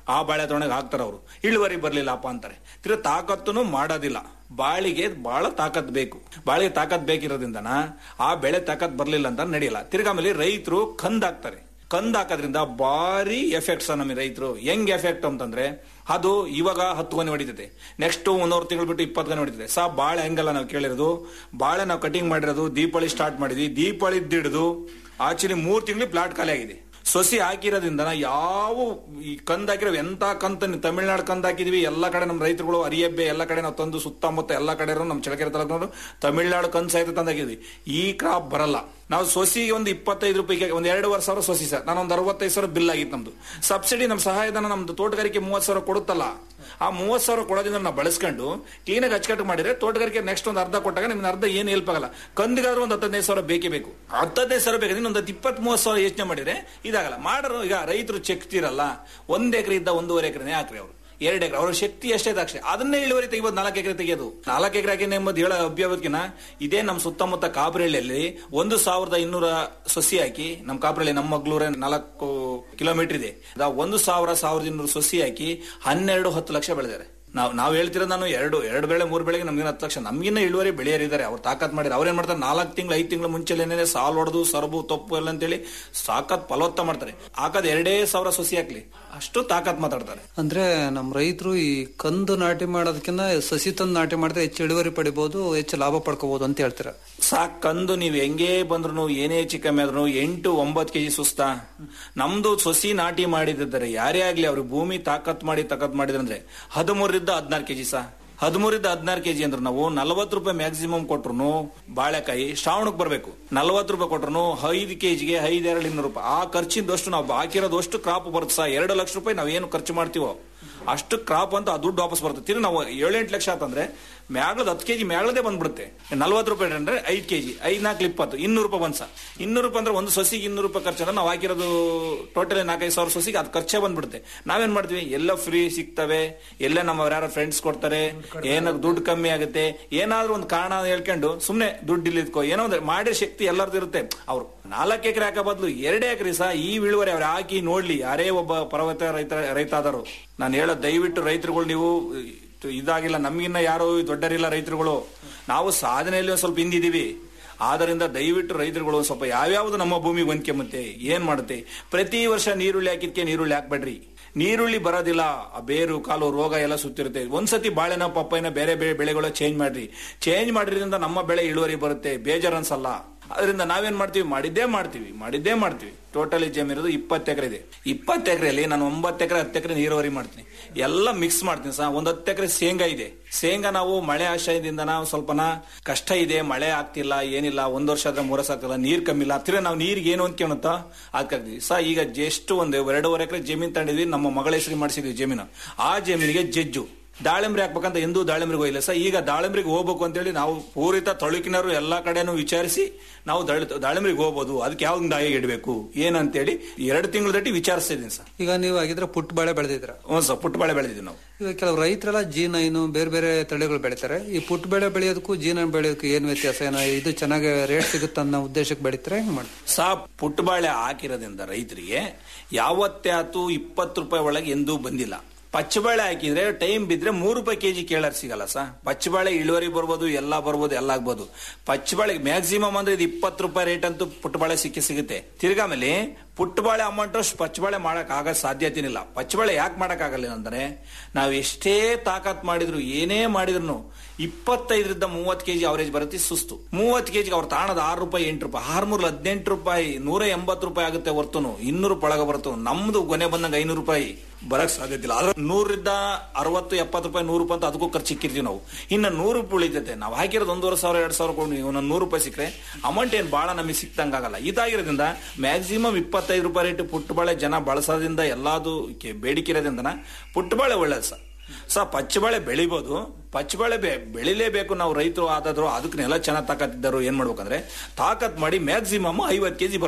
ಆ ಬಾಳೆ ತೊಗೊಂಡಾಗ ಹಾಕ್ತಾರ ಅವರು ಇಳುವರಿ ಬರ್ಲಿಲ್ಲಪ್ಪ ಅಂತಾರೆ ತಿರ್ಗ ತಾಕತ್ತುನು ಮಾಡೋದಿಲ್ಲ ಬಾಳಿಗೆ ಬಹಳ ತಾಕತ್ ಬೇಕು ಬಾಳಿಗೆ ತಾಕತ್ ಬೇಕಿರೋದ್ರಿಂದನ ಆ ಬೆಳೆ ತಾಕತ್ ಬರ್ಲಿಲ್ಲ ಅಂತ ನಡೆಯಲ್ಲ ತಿರ್ಗಾ ಆಮೇಲೆ ರೈತರು ಕಂದ್ ಹಾಕ್ತಾರೆ ಕಂದ್ ಹಾಕೋದ್ರಿಂದ ಭಾರಿ ಎಫೆಕ್ಟ್ಸ್ ನಮಗೆ ರೈತರು ಹೆಂಗ್ ಎಫೆಕ್ಟ್ ಅಂತಂದ್ರೆ ಅದು ಇವಾಗ ಹತ್ತು ಗೊನೆ ಹೊಡಿತೈತೆ ನೆಕ್ಸ್ಟ್ ಒಂದೂವರೆ ತಿಂಗಳು ಬಿಟ್ಟು ಇಪ್ಪತ್ತು ಗೊನೆ ಹೊಡಿತೈತೆ ಸಾ ಬಾಳೆ ಹೆಂಗಲ್ಲ ನಾವು ಕೇಳಿರೋದು ಬಾಳೆ ನಾವು ಕಟಿಂಗ್ ಮಾಡಿರೋದು ದೀಪಾವಳಿ ಸ್ಟಾರ್ಟ್ ಮಾಡಿದ್ವಿ ದೀಪಾವಳಿ ಹಿಡಿದು ಆಕ್ಚುಲಿ ಮೂರ್ ತಿಂಗಳು ಪ್ಲಾಟ್ ಖಾಲಿ ಆಗಿದೆ ಸೊಸಿ ಹಾಕಿರೋದ್ರಿಂದ ಯಾವ ಈ ಕಂದ್ ಹಾಕಿರೋ ಎಂತ ಕಂತ ತಮಿಳ್ನಾಡು ಕಂದ್ ಹಾಕಿದ್ವಿ ಎಲ್ಲ ಕಡೆ ನಮ್ಮ ರೈತರುಗಳು ಅರಿಯಬ್ಬೆ ಎಲ್ಲ ಕಡೆ ನಾವು ತಂದು ಸುತ್ತಮುತ್ತ ಎಲ್ಲ ಕಡೆ ನಮ್ಮ ಚಳಕೆರೆ ತಾಲೂಕಿನವರು ತಮಿಳ್ನಾಡು ಕಂದ್ ಸಹಿತ ತಂದು ಹಾಕಿದ್ವಿ ಈ ಕ್ರಾಪ್ ಬರಲ್ಲ ನಾವು ಸೊಸಿಗೆ ಒಂದು ಇಪ್ಪತ್ತೈದು ರೂಪಾಯಿಗೆ ಒಂದು ಎರಡೂವರೆ ಸಾವಿರ ಸೊಸಿ ಸರ್ ನಾನು ಒಂದು ಅರವತ್ತೈದು ಸಾವಿರ ಬಿಲ್ ಆಗಿತ್ತು ನಮ್ದು ಸಬ್ಸಿಡಿ ನಮ್ಮ ಸಹಾಯಧನ ನಮ್ದು ತೋಟಗಾರಿಕೆ ಮೂವತ್ತು ಸಾವಿರ ಕೊಡುತ್ತಲ್ಲ ಆ ಮೂವತ್ತು ಸಾವಿರ ಕೊಡೋದ್ರಿಂದ ನಾವು ಬಳಸ್ಕೊಂಡು ಕ್ಲೀನಾಗಿ ಅಚ್ಚುಕಟ್ಟು ಮಾಡಿದ್ರೆ ತೋಟಗಾರಿಕೆ ನೆಕ್ಸ್ಟ್ ಒಂದು ಅರ್ಧ ಕೊಟ್ಟಾಗ ನಿಮ್ಗೆ ಅರ್ಧ ಏನು ಹೆಲ್ಪ್ ಆಗಲ್ಲ ಕಂದಿಗಾದ್ರೂ ಒಂದು ಹತ್ತದೈದು ಸಾವಿರ ಬೇಕೇ ಬೇಕು ಹತ್ತದೈದು ಸಾವಿರ ಬೇಕಾದ್ರೆ ಒಂದು ಇಪ್ಪತ್ತ್ ಮೂವತ್ತು ಸಾವಿರ ಯೋಚನೆ ಮಾಡಿದ್ರೆ ಇದಾಗಲ್ಲ ಮಾಡೋರು ಈಗ ರೈತರು ಚೆಕ್ತಿರಲ್ಲ ಒಂದ್ ಎಕರೆ ಇದ್ದ ಒಂದೂವರೆ ಎಕರೆನೇ ಹಾಕ್ರಿ ಅವರು ಎರಡು ಎಕರೆ ಅವ್ರ ಶಕ್ತಿ ಎಷ್ಟೇ ಅಷ್ಟೇ ಅದನ್ನೇ ಇಳುವರಿ ತೆಗಿಬೋದು ನಾಲ್ಕು ಎಕರೆ ತೆಗೆಯೋದು ನಾಲ್ಕು ಎಕರೆ ಹಾಕಿ ಎಂಬುದು ಹೇಳೋ ಅಭ್ಯಾವಕ್ಕಿನ ಇದೇ ನಮ್ಮ ಸುತ್ತಮುತ್ತ ಕಾಪರಹಳ್ಳಿಯಲ್ಲಿ ಒಂದು ಸಾವಿರದ ಇನ್ನೂರ ಸೊಸಿ ಹಾಕಿ ನಮ್ಮ ಕಾಪರಹಳ್ಳಿ ನಮ್ಮ ಮಗ್ಳೂರ ನಾಲ್ಕು ಕಿಲೋಮೀಟರ್ ಇದೆ ಅದ ಒಂದು ಸಾವಿರ ಸಾವಿರದ ಇನ್ನೂರು ಸೊಸಿ ಹಾಕಿ ಹನ್ನೆರಡು ಹತ್ತು ಲಕ್ಷ ಬೆಳೆದಾರೆ ನಾವು ನಾವು ಹೇಳ್ತಿರೋದು ನಾನು ಎರಡು ಎರಡು ಬೆಳೆ ಮೂರು ಬೆಳೆಗೆ ನಮ್ಗೆ ಹತ್ತು ಲಕ್ಷ ನಮ್ಗಿನ್ನ ಇಳುವರಿ ಬೆಳೆಯರಿದ್ದಾರೆ ಅವ್ರು ತಾಕತ್ ಮಾಡಿದ್ರೆ ಅವ್ರೇನ್ ಮಾಡ್ತಾರೆ ನಾಲ್ಕು ತಿಂಗಳು ಐದು ತಿಂಗಳು ಮುಂಚೆಲೇನೆ ಸಾಲ್ ಹೊಡೆದು ಸರಬು ತಪ್ಪು ಎಲ್ಲ ಅಂತೇಳಿ ಸಾಕತ್ ಫಲವತ್ತ ಮಾಡ್ತಾರೆ ಹಾಕದ್ ಎರಡೇ ಸಾವಿರ ಸೊಸಿ ಹಾಕ್ಲಿ ಅಷ್ಟು ತಾಕತ್ ಮಾತಾಡ್ತಾರೆ ಅಂದ್ರೆ ನಮ್ಮ ರೈತರು ಈ ಕಂದು ನಾಟಿ ಮಾಡೋದಕ್ಕಿಂತ ಸಸಿ ತಂದು ನಾಟಿ ಮಾಡಿದ್ರೆ ಹೆಚ್ಚು ಇಳುವರಿ ಪಡಿಬಹುದು ಹೆಚ್ಚು ಲಾಭ ಪಡ್ಕೋಬಹುದು ಅಂತ ಹೇಳ್ತೀರಾ ಸಾಕ್ ಕಂದು ನೀವ್ ಹೆಂಗೇ ಬಂದ್ರು ಏನೇ ಹೆಚ್ಚು ಕಮ್ಮಿ ಆದ್ರೂ ಎಂಟು ಒಂಬತ್ತು ಕೆಜಿ ಸುಸ್ತ ನಮ್ದು ಸೊಸಿ ನಾಟಿ ಮಾಡಿದ್ದಾರೆ ಯಾರೇ ಆಗ್ಲಿ ಅವ್ರು ಭೂಮಿ ತಾಕತ್ ಮಾಡಿ ತಾಕತ್ ಮಾಡಿದ್ರಂದ್ರೆ ಹದಿಮೂರರಿಂದ ಹದಿನಾರು ಕೆಜಿ ಸಾ ಹದಿಮೂರಿಂದ ಹದಿನಾರು ಕೆಜಿ ಅಂದ್ರೆ ನಾವು ನಲವತ್ತು ರೂಪಾಯಿ ಮ್ಯಾಕ್ಸಿಮಮ್ ಕೊಟ್ರು ಬಾಳೆಕಾಯಿ ಶ್ರಾವಣಕ್ಕೆ ಬರಬೇಕು ನಲವತ್ತು ರೂಪಾಯಿ ಕೊಟ್ರು ಐದು ಕೆಜಿಗೆ ಐದು ಎರಡು ಇನ್ನೂರು ರೂಪಾಯಿ ಆ ಖರ್ಚಿಂದಷ್ಟು ನಾವು ಹಾಕಿರೋದು ಅಷ್ಟು ಕ್ರಾಪ್ ಬರುತ್ತೆ ಸಾ ಎರಡು ಲಕ್ಷ ರೂಪಾಯಿ ನಾವು ಏನು ಖರ್ಚು ಮಾಡ್ತೀವೋ ಅಷ್ಟು ಕ್ರಾಪ್ ಅಂತ ಆ ದುಡ್ಡು ವಾಪಸ್ ಬರುತ್ತೆ ತಿರ್ಗಿ ನಾವು ಏಳೆಂಟು ಲಕ್ಷ ಆತಂದ್ರೆ ಮ್ಯಾಗ್ಲದ ಹತ್ತು ಕೆಜಿ ಮ್ಯಾಗ್ಲದೇ ಬಂದ್ಬಿಡುತ್ತೆ ನಲ್ವತ್ತು ರೂಪಾಯಿ ಅಂದ್ರೆ ಐದು ಕೆಜಿ ಐದು ನಾಲ್ಕು ಇಪ್ಪತ್ತು ಇನ್ನೂರು ರೂಪಾಯಿ ಬಂದ್ಸ ಇನ್ನೂರು ರೂಪಾಯಿ ಅಂದ್ರೆ ಒಂದು ಸೊಸಿಗೆ ಇನ್ನೂರು ರೂಪಾಯಿ ಖರ್ಚು ಅಂದ್ರೆ ನಾವು ಹಾಕಿರೋದು ಟೋಟಲ್ ನಾಲ್ಕೈದು ಸಾವಿರ ಸೊಸಿಗೆ ಅದು ಖರ್ಚೇ ಬಂದ್ಬಿಡುತ್ತೆ ನಾವೇನ್ ಮಾಡ್ತೀವಿ ಎಲ್ಲ ಫ್ರೀ ಸಿಗ್ತವೆ ಎಲ್ಲ ನಮ್ಮ ಯಾರು ಫ್ರೆಂಡ್ಸ್ ಕೊಡ್ತಾರೆ ಏನೋ ದುಡ್ಡು ಕಮ್ಮಿ ಆಗುತ್ತೆ ಏನಾದ್ರೂ ಒಂದು ಕಾರಣ ಹೇಳ್ಕೊಂಡು ಸುಮ್ನೆ ದುಡ್ಡು ಇಲ್ಲಿದ್ಕೋ ಏನೋ ಒಂದು ಮಾಡಿರೋ ಶಕ್ತಿ ಎಲ್ಲರದ್ದು ಇರುತ್ತೆ ಅವ್ರು ನಾಲ್ಕು ಎಕರೆ ಹಾಕೋ ಬದಲು ಎರಡೇ ಎಕರೆ ಸಹ ಈ ಇಳುವರಿ ಅವ್ರು ಹಾಕಿ ನೋಡ್ಲಿ ಯಾರೇ ಒಬ್ಬ ಪರ್ವತ ರೈತ ರೈತ ಆದರು ನಾನು ಹೇಳೋ ದಯವಿಟ್ಟು ರೈತರುಗಳು ನೀವು ಇದಾಗಿಲ್ಲ ನಮ್ಗಿನ್ನ ಯಾರು ದೊಡ್ಡರಿಲ್ಲ ರೈತರುಗಳು ನಾವು ಸಾಧನೆಯಲ್ಲಿ ಒಂದ್ ಸ್ವಲ್ಪ ಹಿಂದಿದೀವಿ ಆದ್ದರಿಂದ ದಯವಿಟ್ಟು ರೈತರುಗಳು ಒಂದ್ ಸ್ವಲ್ಪ ಯಾವ್ಯಾವ್ದು ನಮ್ಮ ಭೂಮಿಗೆ ಹೊಂದ್ಕೊಂಬತ್ತೆ ಏನ್ ಮಾಡುತ್ತೆ ಪ್ರತಿ ವರ್ಷ ನೀರುಳ್ಳಿ ಹಾಕಿದ್ಕೆ ನೀರುಳ್ಳಿ ಹಾಕ್ಬೇಡ್ರಿ ನೀರುಳ್ಳಿ ಬರೋದಿಲ್ಲ ಆ ಬೇರು ಕಾಲು ರೋಗ ಎಲ್ಲ ಸುತ್ತಿರುತ್ತೆ ಒಂದ್ಸತಿ ಬಾಳೆನ ಪಪ್ಪೈನ ಬೇರೆ ಬೇರೆ ಬೆಳೆಗಳು ಚೇಂಜ್ ಮಾಡ್ರಿ ಚೇಂಜ್ ಮಾಡಿದ್ರಿಂದ ನಮ್ಮ ಬೆಳೆ ಇಳುವರಿ ಬರುತ್ತೆ ಬೇಜಾರ್ ಅನ್ಸಲ್ಲ ಅದರಿಂದ ನಾವೇನ್ ಮಾಡ್ತೀವಿ ಮಾಡಿದ್ದೇ ಮಾಡ್ತೀವಿ ಮಾಡಿದ್ದೇ ಮಾಡ್ತೀವಿ ಟೋಟಲಿ ಜಮೀನು ಇರೋದು ಇಪ್ಪತ್ತು ಎಕರೆ ಇದೆ ಇಪ್ಪತ್ತು ಎಕರೆಯಲ್ಲಿ ನಾನು ಒಂಬತ್ತು ಎಕರೆ ಹತ್ತು ಎಕರೆ ನೀರಾವರಿ ಮಾಡ್ತೀನಿ ಎಲ್ಲ ಮಿಕ್ಸ್ ಮಾಡ್ತೀನಿ ಸಹ ಒಂದ್ ಹತ್ತು ಎಕರೆ ಶೇಂಗಾ ಇದೆ ಶೇಂಗಾ ನಾವು ಮಳೆ ಆಶ್ರಯದಿಂದ ನಾವು ಸ್ವಲ್ಪನ ಕಷ್ಟ ಇದೆ ಮಳೆ ಆಗ್ತಿಲ್ಲ ಏನಿಲ್ಲ ಒಂದ್ ವರ್ಷ ಆದ್ರೆ ಮೂರು ವರ್ಷ ಆಗ್ತಿಲ್ಲ ನೀರ್ ಕಮ್ಮಿ ಇಲ್ಲ ತಿರ್ಗ ನಾವು ನೀರಿಗೆ ಏನು ಅಂದ್ಕೊಂತ ಅದಕ್ಕಾಗ್ತೀವಿ ಸಹ ಈಗ ಜಸ್ಟ್ ಒಂದು ಎರಡೂವರೆ ಎಕರೆ ಜಮೀನು ತಗೊಂಡಿದ್ವಿ ನಮ್ಮ ಮಗಳ ಹೆಸರಿಗೆ ಮಾಡಿಸಿದ್ವಿ ಜಮೀನು ಆ ಜಮೀನಿಗೆ ಜಜ್ಜು ದಾಳಿಂಬ್ರಿ ಹಾಕ್ಬೇಕಂತ ಎಂದೂ ದಾಳಿಂಬ್ರಿಗೆ ಹೋಗಿಲ್ಲ ಸರ್ ಈಗ ದಾಳಿಂಬ್ರಿಗೆ ಹೋಗ್ಬೇಕು ಅಂತೇಳಿ ನಾವು ಪೂರಿತ ತೊಳಕಿನವರು ಎಲ್ಲಾ ಕಡೆನೂ ವಿಚಾರಿಸಿ ನಾವು ದಾಳಿ- ದಾಳಿಂಬ್ರಿಗೆ ಹೋಗ್ಬೋದು ಅದಕ್ಕೆ ಯಾವ ದಾಯಿಗೆ ಇಡಬೇಕು ಏನಂತೇಳಿ ಎರಡು ತಿಂಗಳ ದಟ್ಟಿ ವಿಚಾರಿಸ್ತಾ ಇದ್ದೀನಿ ಸರ್ ಈಗ ನೀವು ಆಗಿದ್ರೆ ಪುಟ್ಟ ಬಾಳೆ ಬೆಳೆದಿದ್ರ ಹ್ಞೂ ಸರ್ ಪುಟ್ಟ ಬಾಳೆ ಬೆಳೆದಿದ್ದೀವಿ ನಾವು ಈಗ ಕೆಲವು ರೈತರೆಲ್ಲ ಜಿ ನೈನು ಬೇರೆ ಬೇರೆ ತಳಿಗಳು ಬೆಳಿತಾರೆ ಈ ಪುಟ್ಟ ಬೆಳೆ ಬೆಳೆಯೋದಕ್ಕೂ ಜಿ ನೈನ್ ಬೆಳೆಯೋದಕ್ಕೂ ಏನ್ ವ್ಯತ್ಯಾಸ ಏನೋ ಇದು ಚೆನ್ನಾಗಿ ರೇಟ್ ಸಿಗುತ್ತೆ ಅನ್ನೋ ಉದ್ದೇಶಕ್ಕೆ ಬೆಳಿತಾರೆ ಹೆಂಗ್ ಮಾಡಿ ಸಾ ಪುಟ್ಟಬಾಳೆ ಹಾಕಿರೋದ್ರಿಂದ ರೈತರಿಗೆ ಯಾವತ್ತೇ ಆತು ಇಪ್ಪತ್ತು ರೂಪಾಯಿ ಒಳಗೆ ಎಂದೂ ಬಂದಿಲ್ಲ ಪಚ್ಚಬಾಳೆ ಹಾಕಿದ್ರೆ ಟೈಮ್ ಬಿದ್ರೆ ಮೂರು ರೂಪಾಯಿ ಕೆಜಿ ಕೇಳರ್ ಸಿಗಲ್ಲ ಸಾ ಪಚ್ಚಬಾಳೆ ಇಳುವರಿ ಬರ್ಬೋದು ಎಲ್ಲ ಬರ್ಬೋದು ಎಲ್ಲ ಆಗ್ಬೋದು ಪಚ್ಚಬಾಳೆ ಮ್ಯಾಕ್ಸಿಮಮ್ ಅಂದ್ರೆ ಇದು ಇಪ್ಪತ್ತು ರೂಪಾಯಿ ರೇಟ್ ಅಂತೂ ಪುಟ್ಟಬಾಳೆ ಸಿಕ್ಕಿ ಸಿಗುತ್ತೆ ತಿರ್ಗಾಮೇಲೆ ಪುಟ್ಟಬಾಳೆ ಅಮೌಂಟ್ ಅಷ್ಟು ಪಚ್ಚಬಾಳೆ ಮಾಡಕ್ ಆಗ ಸಾಧ್ಯತೆನಿಲ್ಲ ಪಚ್ಚಬಾಳೆ ಯಾಕೆ ಮಾಡಕ್ ಆಗಲ್ಲ ಅಂದ್ರೆ ನಾವು ಎಷ್ಟೇ ತಾಕತ್ ಮಾಡಿದ್ರು ಏನೇ ಮಾಡಿದ್ರು ಇಪ್ಪತ್ತೈದರಿಂದ ಮೂವತ್ತು ಕೆಜಿ ಅವರೇಜ್ ಬರುತ್ತೆ ಸುಸ್ತು ಮೂವತ್ತು ಕೆಜಿಗೆ ಅವ್ರು ತಾಣದ ಆರು ರೂಪಾಯಿ ಎಂಟು ರೂಪಾಯಿ ಆರ್ಮೂರ್ ಹದಿನೆಂಟು ರೂಪಾಯಿ ನೂರ ಎಂಬತ್ತು ರೂಪಾಯಿ ಆಗುತ್ತೆ ಹೊರ್ತುನು ಇನ್ನೂರು ಪಳಗ ಬರ್ತು ನಮ್ದು ಕೊನೆ ಬಂದಂಗ ಐನೂರು ರೂಪಾಯಿ ಬರಕ್ ಸಾಧ್ಯತೆ ಇಲ್ಲ ಆದ್ರೆ ನೂರರಿಂದ ಅರವತ್ತು ಎಪ್ಪತ್ತು ರೂಪಾಯಿ ನೂರು ರೂಪಾಯಿ ಅಂತ ಅದಕ್ಕೂ ಖರ್ಚು ಇಕ್ಕಿರ್ತೀವಿ ನಾವು ಇನ್ನ ನೂರು ರೂಪಾಯಿ ಉಳಿತೈತೆ ನಾವು ಹಾಕಿರೋದು ಒಂದೂವರೆ ಸಾವಿರ ಎರಡ್ ಸಾವಿರ ಕೊಡಿ ಒಂದೊಂದು ನೂರು ರೂಪಾಯಿ ಸಿಕ್ಕರೆ ಅಮೌಂಟ್ ಏನ್ ಬಾಳ ನಮಗೆ ಸಿಕ್ತಂಗಾಗಲ್ಲ ಇದಾಗಿರೋದ್ರಿಂದ ಮ್ಯಾಕ್ಸಿಮಮ್ ಇಪ್ಪತ್ತೈದು ರೂಪಾಯಿ ರೇಟ್ ಪುಟ್ಟಬಾಳೆ ಜನ ಬಳಸೋದ್ರಿಂದ ಎಲ್ಲಾದು ಕೆ- ಬೇಡಿಕೆ ಇರೋದ್ರಿಂದ ಪುಟ್ಟಬಾಳೆ ಒಳ್ಳೇದು ಸರ್ ಸ ಪಚ್ಚಬಾಳೆ ಬೆಳಿಬೋದು ಪಚ್ಚಬಾಳೆ ಬೆ ಬೆಳಿಲೇಬೇಕು ನಾವು ರೈತರು ಆದಾದ್ರು ಅದಕ್ಕೆ ನೆಲ ಚೆನ್ನಾಗಿ ತಾಕತ್ತಿದ್ದರು ಏನ್ ಮಾಡ್ಬೇಕಂದ್ರೆ ತಾಕತ್ ಮಾಡಿ ಮ್ಯಾಕ್ಸಿಮಮ್ ಐವತ್ತು ಕೆಜಿ ಬರ್ಬೇಕು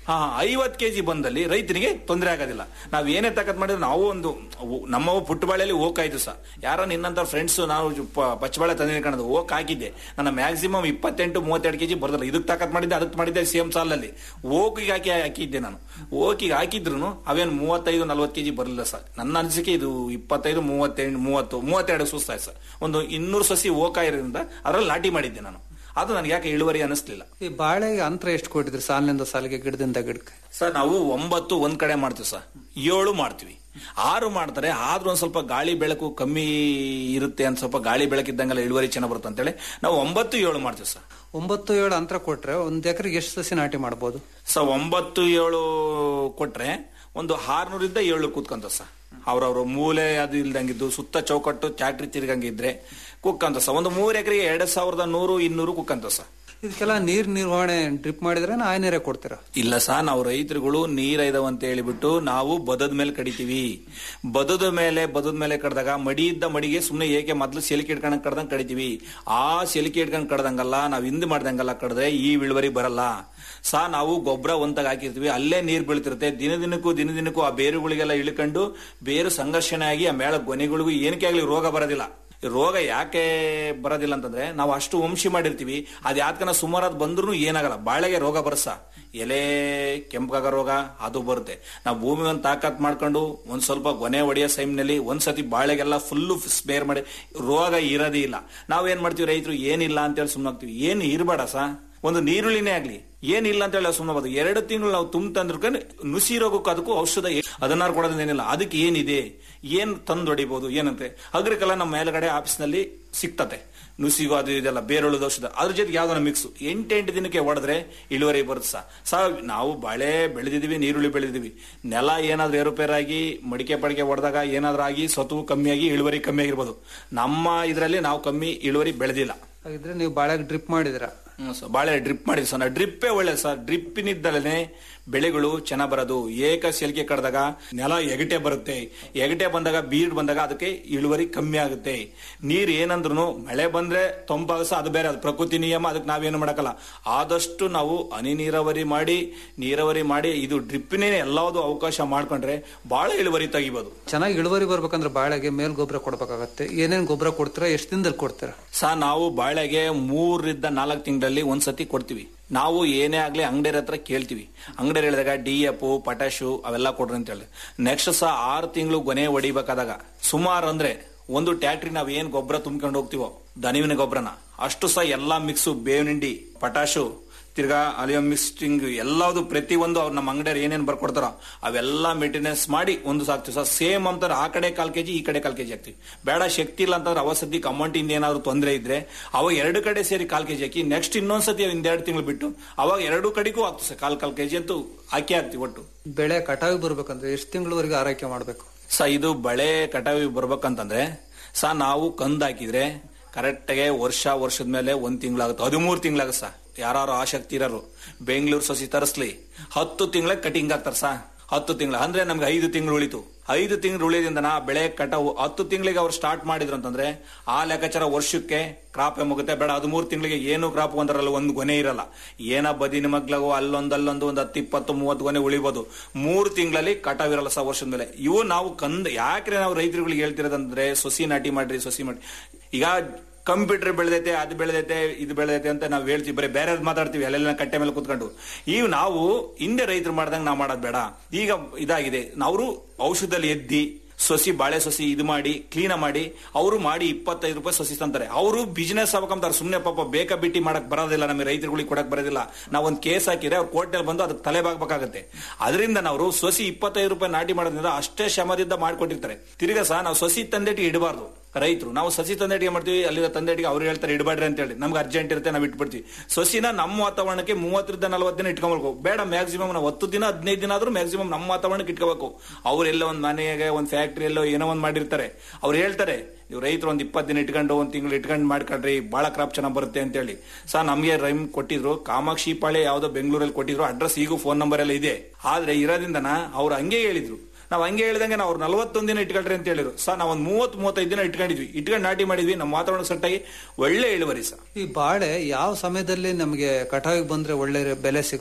ಹಾ ಐವತ್ ಕೆಜಿ ಬಂದಲ್ಲಿ ರೈತನಿಗೆ ತೊಂದರೆ ಆಗೋದಿಲ್ಲ ನಾವ್ ಏನೇ ತಕತ್ ಮಾಡಿದ್ರೆ ನಾವು ಒಂದು ಅವು- ನಮ್ಮ ಪುಟ್ಟ ಬಾಳೆಯಲ್ಲಿ ಹೋಗಾಯ್ತು ಸಹ ಯಾರೋ ನಿನ್ನಂತ ಫ್ರೆಂಡ್ಸ್ ನಾವು ಪ- ಪಚ್ಚಬಾಳೆ ತಂದಿನ ಕಾಣದು ಹೋಗ್ ಹಾಕಿದ್ದೆ ನನ್ನ ಮ್ಯಾಕ್ಸಿಮಮ್ ಇಪ್ಪತ್ತೆಂಟು ಮೂವತ್ತೆರಡು ಕೆಜಿ ಬರೋದಿಲ್ಲ ಇದಕ್ಕೆ ತಾಕತ್ ಮಾಡಿದ್ದೆ ಅದಕ್ಕೆ ಮಾಡಿದ್ದೆ ಸೇಮ್ ಸಾಲಲ್ಲಿ ಓಕಿಗೆ ಹಾಕಿ ಹಾಕಿದ್ದೆ ನಾನು ಓಕಿಗೆ ಹಾಕಿದ್ರು ಅವೇನು ಮೂವತ್ತೈದು ನಲ್ವತ್ತು ಕೆಜಿ ಬರಲಿಲ್ಲ ಸರ್ ನನ್ನ ಅನಿಸಿಕೆ ಇದು ಇಪ್ಪತ್ತೈದು ಮೂವತ್ತೆಂಟು ಮೂವತ್ತು ಮೂವತ್ತೆರಡು ಸುಸ್ತಾಯ್ತು ಸರ್ ಒಂದು ಇನ್ನೂರು ಸಸಿ ಓಕ ಇರೋದ್ರಿಂದ ಅದ್ರಲ್ಲಿ ನಾಟಿ ಮಾಡಿದ್ದೆ ನಾನು ಅದು ನನಗೆ ಯಾಕೆ ಇಳುವರಿ ಅನಿಸ್ಲಿಲ್ಲ ಈ ಬಾಳೆಗೆ ಅಂತರ ಎಷ್ಟು ಕೊಟ್ಟಿದ್ರಿ ಸಾಲಿನಿಂದ ಸಾಲಿಗೆ ಗಿಡದಿಂದ ಗಿಡಕ್ಕೆ ಸರ್ ನಾವು ಒಂಬತ್ತು ಒಂದ್ ಕಡೆ ಮಾಡ್ತೀವಿ ಸರ್ ಏಳು ಮಾಡ್ತೀವಿ ಆರು ಮಾಡ್ತಾರೆ ಆದ್ರೂ ಒಂದ್ ಸ್ವಲ್ಪ ಗಾಳಿ ಬೆಳಕು ಕಮ್ಮಿ ಇರುತ್ತೆ ಅಂತ ಸ್ವಲ್ಪ ಗಾಳಿ ಬೆಳಕಿದ್ದಂಗೆಲ್ಲ ಇಳುವರಿ ಚೆನ್ನಾಗಿ ಬರುತ್ತೆ ಅಂತೇಳಿ ನಾವು ಒಂಬತ್ತು ಏಳು ಮಾಡ್ತೀವಿ ಸರ್ ಒಂಬತ್ತು ಏಳು ಅಂತರ ಕೊಟ್ರೆ ಒಂದ್ ಎಕರೆಗೆ ಎಷ್ಟು ಸಸಿ ನಾಟಿ ಮಾಡ್ಬೋದು ಸೊ ಒಂಬತ್ತು ಏಳು ಕೊಟ್ರೆ ಒಂದು ಆರ್ನೂರಿಂದ ಏಳು ಕೂತ್ಕೊಂತ ಸರ್ ಅವ್ರವ್ರ ಮೂಲೆ ಅದು ಇಲ್ದಂಗಿದ್ದು ಸುತ್ತ ಚೌಕಟ್ಟು ಚಾಟ್ರಿ ತಿರ್ಗಂಗಿದ್ರೆ ಕುಕ್ಕಂತ ಸರ್ ಒಂದು ಮೂರು ಎಕರೆಗೆ ಎರಡ್ ಸಾವಿರದ ನೂರು ಇನ್ನೂರು ಕುಕ್ಕಂತ ಸರ್ ಇದಕ್ಕೆಲ್ಲ ನೀರ್ ನಿರ್ವಹಣೆ ಡ್ರಿಪ್ ಮಾಡಿದ್ರೆ ಆ ನೀರೇ ಕೊಡ್ತೀರಾ ಇಲ್ಲ ಸರ್ ನಾವು ರೈತರುಗಳು ನೀರ ಇದಾವ ಅಂತ ಹೇಳಿಬಿಟ್ಟು ನಾವು ಬದದ ಮೇಲೆ ಕಡಿತೀವಿ ಬದದ ಮೇಲೆ ಬದದ ಮೇಲೆ ಕಡ್ದಾಗ ಮಡಿ ಇದ್ದ ಮಡಿಗೆ ಸುಮ್ಮನೆ ಏಕೆ ಮೊದ್ಲು ಸೆಲಿಕೆ ಇಟ್ಕೊಂಡ್ ಕಡ್ದಂಗ್ ಕಡಿತೀವಿ ಆ ಸೆಲಿಕೆ ಇಟ್ಕೊಂಡ್ ಕಡ್ದಂಗಲ್ಲ ನಾವ್ ಹಿಂದ್ ಮಾಡ್ದಂಗಲ್ಲ ಕಡ್ದ್ರೆ ಈ ಇಳುವರಿ ಬರಲ್ಲ ಸಾ ನಾವು ಗೊಬ್ಬರ ಒಂತಾಗ ಹಾಕಿರ್ತೀವಿ ಅಲ್ಲೇ ನೀರ್ ಬೀಳ್ತಿರುತ್ತೆ ದಿನ ದಿನಕ್ಕೂ ದಿನ ದಿನಕ್ಕೂ ಆ ಬೇರುಗಳಿಗೆಲ್ಲ ಇಳ್ಕೊಂಡು ಬೇರು ಸಂಘರ್ಷಣೆ ಆಗಿ ಆ ಮೇಳ ಗೊನೆಗಳಿಗೂ ಏನಕ್ಕೆ ಆಗ್ಲಿ ರೋಗ ಬರೋದಿಲ್ಲ ಈ ರೋಗ ಯಾಕೆ ಬರೋದಿಲ್ಲ ಅಂತಂದ್ರೆ ನಾವು ಅಷ್ಟು ವಂಶಿ ಮಾಡಿರ್ತೀವಿ ಅದ್ ಯಾತ್ಕನ ಸುಮಾರಾದ್ ಬಂದ್ರು ಏನಾಗಲ್ಲ ಬಾಳೆಗೆ ರೋಗ ಬರಸ ಎಲೆ ಕೆಂಪಗಾಗ ರೋಗ ಅದು ಬರುತ್ತೆ ನಾವು ಭೂಮಿ ಒಂದು ತಾಕತ್ ಮಾಡ್ಕೊಂಡು ಒಂದ್ ಸ್ವಲ್ಪ ಗೊನೆ ಹೊಡೆಯೋ ಸೈಮ್ನಲ್ಲಿ ಒಂದ್ಸತಿ ಬಾಳೆಗೆಲ್ಲ ಫುಲ್ಲು ಸ್ಪೇರ್ ಮಾಡಿ ರೋಗ ಇರೋದೇ ಇಲ್ಲ ನಾವೇನ್ ಮಾಡ್ತೀವಿ ರೈತರು ಏನಿಲ್ಲ ಅಂತೇಳಿ ಸುಮ್ಮನಾಗ್ತೀವಿ ಏನ್ ಇರಬೇಡ ಸಾ ಒಂದು ನೀರುಳ್ಳಿನೇ ಆಗ್ಲಿ ಏನಿಲ್ಲ ಅಂತ ಹೇಳಿ ಸುಮ್ಮನೆ ಬದು ಎರಡು ತಿಂಗಳು ನಾವು ತುಂಬ ತಂದ್ರಕೊಂಡು ನುಸಿ ರೋಗಕ್ಕೂ ಅದಕ್ಕೂ ಔಷಧ ಅದನ್ನಾರು ಕೊಡೋದ್ರಿಂದ ಏನಿಲ್ಲ ಅದಕ್ಕೆ ಏನಿದೆ ಏನ್ ತಂದು ಹೊಡಿಬಹುದು ಏನಂತೆ ಅಗ್ರಿಕಲ ನಮ್ಮ ಮೇಲ್ಗಡೆ ಆಫೀಸ್ನಲ್ಲಿ ಸಿಗ್ತತೆ ನುಸಿಗೂ ಅದು ಇದೆಲ್ಲ ಬೇರುಳದ ಔಷಧ ಅದ್ರ ಜೊತೆಗೆ ಯಾವ್ದಾರ ಮಿಕ್ಸ್ ಎಂಟೆಂಟು ದಿನಕ್ಕೆ ಹೊಡೆದ್ರೆ ಇಳುವರಿ ಬರುತ್ತೆ ಸಹ ಸಹ ನಾವು ಬಾಳೆ ಬೆಳೆದಿದೀವಿ ನೀರುಳ್ಳಿ ಬೆಳೆದಿದೀವಿ ನೆಲ ಏನಾದ್ರೂ ಏರುಪೇರಾಗಿ ಮಡಿಕೆ ಪಡಿಕೆ ಹೊಡೆದಾಗ ಏನಾದ್ರೂ ಆಗಿ ಸತು ಕಮ್ಮಿಯಾಗಿ ಇಳುವರಿ ಕಮ್ಮಿ ಆಗಿರ್ಬೋದು ನಮ್ಮ ಇದರಲ್ಲಿ ನಾವು ಕಮ್ಮಿ ಇಳುವರಿ ಬೆಳೆದಿಲ್ಲ ಹಾಗಿದ್ರೆ ನೀವು ಬಾಳೆಗೆ ಡ್ರಿಪ್ ಮಾಡಿದಿರ ಹ್ಮ್ ಸರ್ ಬಾಳೆ ಡ್ರಿಪ್ ಮಾಡಿದ್ವಿ ಸರ್ ಡ್ರಿಪ್ಪೇ ಒಳ್ಳೇದು ಸರ್ ಡ್ರಿಪ್ಪಿನಿದ್ದಲೇ ಬೆಳೆಗಳು ಚೆನ್ನಾಗ್ ಬರೋದು ಏಕ ಸೆಲ್ಕೆ ಕಡ್ದಾಗ ನೆಲ ಎಗಟೆ ಬರುತ್ತೆ ಎಗಟೆ ಬಂದಾಗ ಬೀಡ್ ಬಂದಾಗ ಅದಕ್ಕೆ ಇಳುವರಿ ಕಮ್ಮಿ ಆಗುತ್ತೆ ನೀರ್ ಏನಂದ್ರು ಮಳೆ ಬಂದ್ರೆ ತಂಪಾಗಸ ಅದು ಬೇರೆ ಅದು ಪ್ರಕೃತಿ ನಿಯಮ ಅದಕ್ಕೆ ನಾವೇನು ಮಾಡಕ್ಕಲ್ಲ ಆದಷ್ಟು ನಾವು ಹನಿ ನೀರಾವರಿ ಮಾಡಿ ನೀರಾವರಿ ಮಾಡಿ ಇದು ಡ್ರಿಪ್ಪಿನೇ ಎಲ್ಲಾವುದು ಅವಕಾಶ ಮಾಡ್ಕೊಂಡ್ರೆ ಬಹಳ ಇಳುವರಿ ತೆಗಿಬೋದು ಚೆನ್ನಾಗಿ ಇಳುವರಿ ಬರ್ಬೇಕಂದ್ರೆ ಬಾಳೆಗೆ ಮೇಲ್ ಗೊಬ್ಬರ ಕೊಡ್ಬೇಕಾಗತ್ತೆ ಏನೇನ್ ಗೊಬ್ಬರ ಕೊಡ್ತೀರಾ ಎಷ್ಟು ದಿನದಲ್ಲಿ ಕೊಡ್ತೀರಾ ಸಹ ನಾವು ಬಾಳೆಗೆ ಮೂರರಿಂದ ನಾಲ್ಕು ತಿಂಗಳಲ್ಲಿ ಒಂದ್ಸತಿ ಕೊಡ್ತೀವಿ ನಾವು ಏನೇ ಆಗ್ಲಿ ಅಂಗಡಿಯರ ಹತ್ರ ಕೇಳ್ತೀವಿ ಅಂಗಡಿಯರ್ ಹೇಳಿದಾಗ ಡಿ ಎಫ್ ಪಟಾಶು ಅವೆಲ್ಲ ಕೊಡ್ರಿ ಅಂತ ಹೇಳಿ ನೆಕ್ಸ್ಟ್ ಸಹ ಆರು ತಿಂಗಳು ಗೊನೆ ಹೊಡಿಬೇಕಾದಾಗ ಸುಮಾರು ಅಂದ್ರೆ ಒಂದು ಟ್ಯಾಕ್ಟ್ರಿ ನಾವ್ ಏನ್ ಗೊಬ್ಬರ ತುಂಬ್ಕೊಂಡು ಹೋಗ್ತೀವೋ ದನಿವಿನ ಗೊಬ್ಬರನ ಅಷ್ಟು ಸಹ ಎಲ್ಲಾ ಮಿಕ್ಸು ಬೇವಿನ ಹಿಂಡಿ ಪಟಾಶು ತಿರ್ಗಾ ಅಲಿಯಂ ಮಿಕ್ಸ್ಟಿಂಗ್ ಎಲ್ಲಾವುದು ಪ್ರತಿ ಒಂದು ಅವ್ರು ನಮ್ಮ ಅಂಗಡಿಯವ್ರು ಏನೇನ್ ಬರ್ಕೊಡ್ತಾರೋ ಅವೆಲ್ಲ ಮೇಂಟೆನೆನ್ಸ್ ಮಾಡಿ ಒಂದು ಸಾಕ್ತಿವಿ ಸರ್ ಸೇಮ್ ಅಂತಾರೆ ಆ ಕಡೆ ಕಾಲ್ ಕೆಜಿ ಈ ಕಡೆ ಕಾಲ್ ಕೆಜಿ ಹಾಕ್ತಿವಿ ಬೇಡ ಶಕ್ತಿ ಇಲ್ಲ ಅಂತಂದ್ರೆ ಅವ ಸದ್ಯಕ್ಕೆ ಅಮೌಂಟ್ ಇಂದ ಏನಾದ್ರು ತೊಂದರೆ ಇದ್ರೆ ಅವಾಗ ಎರಡು ಕಡೆ ಸೇರಿ ಕಾಲ್ ಕೆಜಿ ಹಾಕಿ ನೆಕ್ಸ್ಟ್ ಇನ್ನೊಂದ್ಸತಿ ಒಂದೆರಡು ತಿಂಗಳು ಬಿಟ್ಟು ಅವಾಗ ಎರಡು ಕಡೆಗೂ ಹಾಕ್ತು ಸರ್ ಕಾಲ್ ಕಾಲ್ ಕೆಜಿ ಅಂತೂ ಹಾಕಿ ಹಾಕ್ತಿವಿ ಒಟ್ಟು ಬೆಳೆ ಕಟಾವಿ ಬರ್ಬೇಕಂದ್ರೆ ಎಷ್ಟು ತಿಂಗಳವರೆಗೆ ಆರೈಕೆ ಮಾಡ್ಬೇಕು ಸ ಇದು ಬೆಳೆ ಕಟಾವಿ ಬರ್ಬೇಕಂತಂದ್ರೆ ಸ ನಾವು ಕಂದ್ ಹಾಕಿದ್ರೆ ಕರೆಕ್ಟಾಗೆ ವರ್ಷ ವರ್ಷದ ಮೇಲೆ ಒಂದ್ ತಿಂಗಳಾಗುತ್ತೆ ಹದಿಮೂರು ತಿಂಗಳಾಗುತ್ತೆ ಸಾ ಯಾರು ಆಸಕ್ತಿ ಇರೋರು ಬೆಂಗಳೂರು ಸಸಿ ತರಿಸ್ಲಿ ಹತ್ತು ತಿಂಗಳ ಕಟಿಂಗ್ ಆಗ್ತಾರ ಸಾ ಹತ್ತು ತಿಂಗಳ ಅಂದ್ರೆ ನಮ್ಗೆ ಐದು ತಿಂಗಳು ಉಳಿತು ಐದು ತಿಂಗಳು ಉಳಿದಿಂದ ನಾ ಬೆಳೆ ಕಟಾವು ಹತ್ತು ತಿಂಗಳಿಗೆ ಅವ್ರು ಸ್ಟಾರ್ಟ್ ಮಾಡಿದ್ರು ಅಂತಂದ್ರೆ ಆ ಲೆಕ್ಕಾಚಾರ ವರ್ಷಕ್ಕೆ ಕ್ರಾಪ್ ಮುಗುತ್ತೆ ಬೇಡ ಹದಿಮೂರು ತಿಂಗಳಿಗೆ ಏನು ಕ್ರಾಪ್ ಒಂದರಲ್ಲ ಒಂದು ಗೊನೆ ಇರಲ್ಲ ಏನ ಬದಿನ ಮಗ್ಲಾಗೋ ಅಲ್ಲೊಂದು ಅಲ್ಲೊಂದು ಒಂದು ಹತ್ತು ಇಪ್ಪತ್ತು ಮೂವತ್ತು ಗೊನೆ ಉಳಿಬೋದು ಮೂರು ತಿಂಗಳಲ್ಲಿ ಕಟಾವ್ ಇರಲ್ಲ ಸಹ ವರ್ಷದ ಮೇಲೆ ಇವು ನಾವು ಕಂದ್ ಯಾಕ್ರೆ ನಾವು ರೈತರುಗಳಿಗೆ ಹೇಳ್ತಿರೋದಂದ್ರೆ ಸೊಸಿ ನಾಟಿ ಮಾಡ್ರಿ ಸೊಸಿ ಮಾಡಿ ಈಗ ಕಂಪ್ಯೂಟರ್ ಬೆಳೆದೈತೆ ಅದು ಬೆಳೆದೈತೆ ಇದು ಬೆಳೆದೈತೆ ಅಂತ ನಾವು ಹೇಳ್ತೀವಿ ಬರೀ ಬೇರೆ ಮಾತಾಡ್ತೀವಿ ಅಲ್ಲೆಲ್ಲ ಕಟ್ಟೆ ಮೇಲೆ ಕುತ್ಕೊಂಡು ಈಗ ನಾವು ಹಿಂದೆ ರೈತರು ಮಾಡ್ದಂಗೆ ನಾವು ಮಾಡೋದು ಬೇಡ ಈಗ ಇದಾಗಿದೆ ಅವರು ಔಷಧದಲ್ಲಿ ಎದ್ದಿ ಸೊಸಿ ಬಾಳೆ ಸೊಸಿ ಇದು ಮಾಡಿ ಕ್ಲೀನ್ ಮಾಡಿ ಅವರು ಮಾಡಿ ಇಪ್ಪತ್ತೈದು ರೂಪಾಯಿ ಸೊಸಿ ತಂತಾರೆ ಅವರು ಬಿಸಿನೆಸ್ ಆಗ್ಬೇಕಂತಾರೆ ಸುಮ್ಮನೆ ಪಾಪ ಬೇಕಾ ಬಿಟ್ಟಿ ಮಾಡಕ್ ಬರೋದಿಲ್ಲ ನಮಗೆ ರೈತರುಗಳಿಗೆ ಕೊಡಕ್ ಬರೋದಿಲ್ಲ ನಾವು ಒಂದು ಕೇಸ್ ಹಾಕಿದ್ರೆ ಅವ್ರು ಕೋರ್ಟ್ನಲ್ಲಿ ಬಂದು ಅದಕ್ಕೆ ತಲೆಬಾಗಬೇಕಾಗತ್ತೆ ಅದರಿಂದ ನಾವು ಸೊಸಿ ಇಪ್ಪತ್ತೈದು ರೂಪಾಯಿ ನಾಟಿ ಮಾಡೋದ್ರಿಂದ ಅಷ್ಟೇ ಶ್ರಮದಿಂದ ಮಾಡ್ಕೊಟ್ಟಿರ್ತಾರೆ ತಿರ್ಗಾ ಸಹ ನಾವು ಸೊಸಿ ತಂದೆಟಿ ಇಡಬಾರ್ದು ರೈತರು ನಾವು ಸಸಿ ತಂದೆಟಿಗೆ ಮಾಡ್ತೀವಿ ಅಲ್ಲಿರೋ ತಂದೆಟಿಗೆ ಅವ್ರು ಹೇಳ್ತಾರೆ ಇಡಬೇಡ್ರಿ ಅಂತ ಹೇಳಿ ನಮ್ಗೆ ಅರ್ಜೆಂಟ್ ಇರುತ್ತೆ ನಾವು ಇಟ್ಬಿಡ್ತೀವಿ ಸೊಸಿನ ನಮ್ಮ ವಾತಾವರಣಕ್ಕೆ ಮೂವತ್ತರಿಂದ ನಲವತ್ತು ದಿನ ಇಟ್ಕೊಬೇಕು ಬೇಡ ಮ್ಯಾಕ್ಸಿಮಮ್ ನಾವು ಹತ್ತು ದಿನ ಹದಿನೈದು ದಿನ ಆದ್ರೂ ಮ್ಯಾಕ್ಸಿಮಮ್ ನಮ್ಮ ವಾತಾವರಣಕ್ಕೆ ಇಟ್ಕೋಬೇಕು ಅವ್ರೆಲ್ಲ ಒಂದು ಮನೆಗೆ ಒಂದು ಫ್ಯಾಕ್ಟ್ರಿಯಲ್ಲೋ ಏನೋ ಒಂದು ಮಾಡಿರ್ತಾರೆ ಅವ್ರು ಹೇಳ್ತಾರೆ ನೀವು ರೈತರು ಒಂದು ಇಪ್ಪತ್ತು ದಿನ ಇಟ್ಕೊಂಡು ಒಂದು ತಿಂಗಳು ಇಟ್ಕೊಂಡು ಮಾಡ್ಕೊಂಡ್ರಿ ಬಹಳ ಕ್ರಾಪ್ ಚೆನ್ನಾಗಿ ಬರುತ್ತೆ ಅಂತ ಹೇಳಿ ಸರ್ ನಮಗೆ ರೈಮ್ ಕೊಟ್ಟಿದ್ರು ಕಾಮಾಕ್ಷಿ ಪಾಳೆ ಯಾವ್ದೋ ಬೆಂಗಳೂರಲ್ಲಿ ಕೊಟ್ಟಿದ್ರು ಅಡ್ರೆಸ್ ಈಗೂ ಫೋನ್ ನಂಬರ್ ಎಲ್ಲ ಇದೆ ಆದ್ರೆ ಇರೋದ್ರಿಂದನ ಅವ್ರು ಹಂಗೆ ಹೇಳಿದ್ರು ನಾವು ಹಂಗೆ ಹೇಳ್ದಂಗೆ ನಾವು ಅವ್ರು ನಲವತ್ತೊಂದು ದಿನ ಇಟ್ಕೊಳ್ರಿ ಅಂತ ಹೇಳಿದ್ರು ಸರ್ ನಾವು ಒಂದು ಮೂವತ್ತು ಮೂವತ್ತೈದು ದಿನ ಇಟ್ಕೊಂಡಿದ್ವಿ ಇಟ್ಕೊಂಡು ನಾಟಿ ಮಾಡಿದ್ವಿ ನಮ್ಮ ವಾತಾವರಣ ಸೆಟ್ ಆಗಿ ಒಳ್ಳೆ ಇಳುವರಿ ಸರ್ ಈ ಬಾಳೆ ಯಾವ ಸಮಯದಲ್ಲಿ ನಮಗೆ ಕಟಾವಿಗೆ ಬಂದ್ರೆ ಒಳ್ಳೆ ಬೆಲೆ ಸಿಗುತ್ತೆ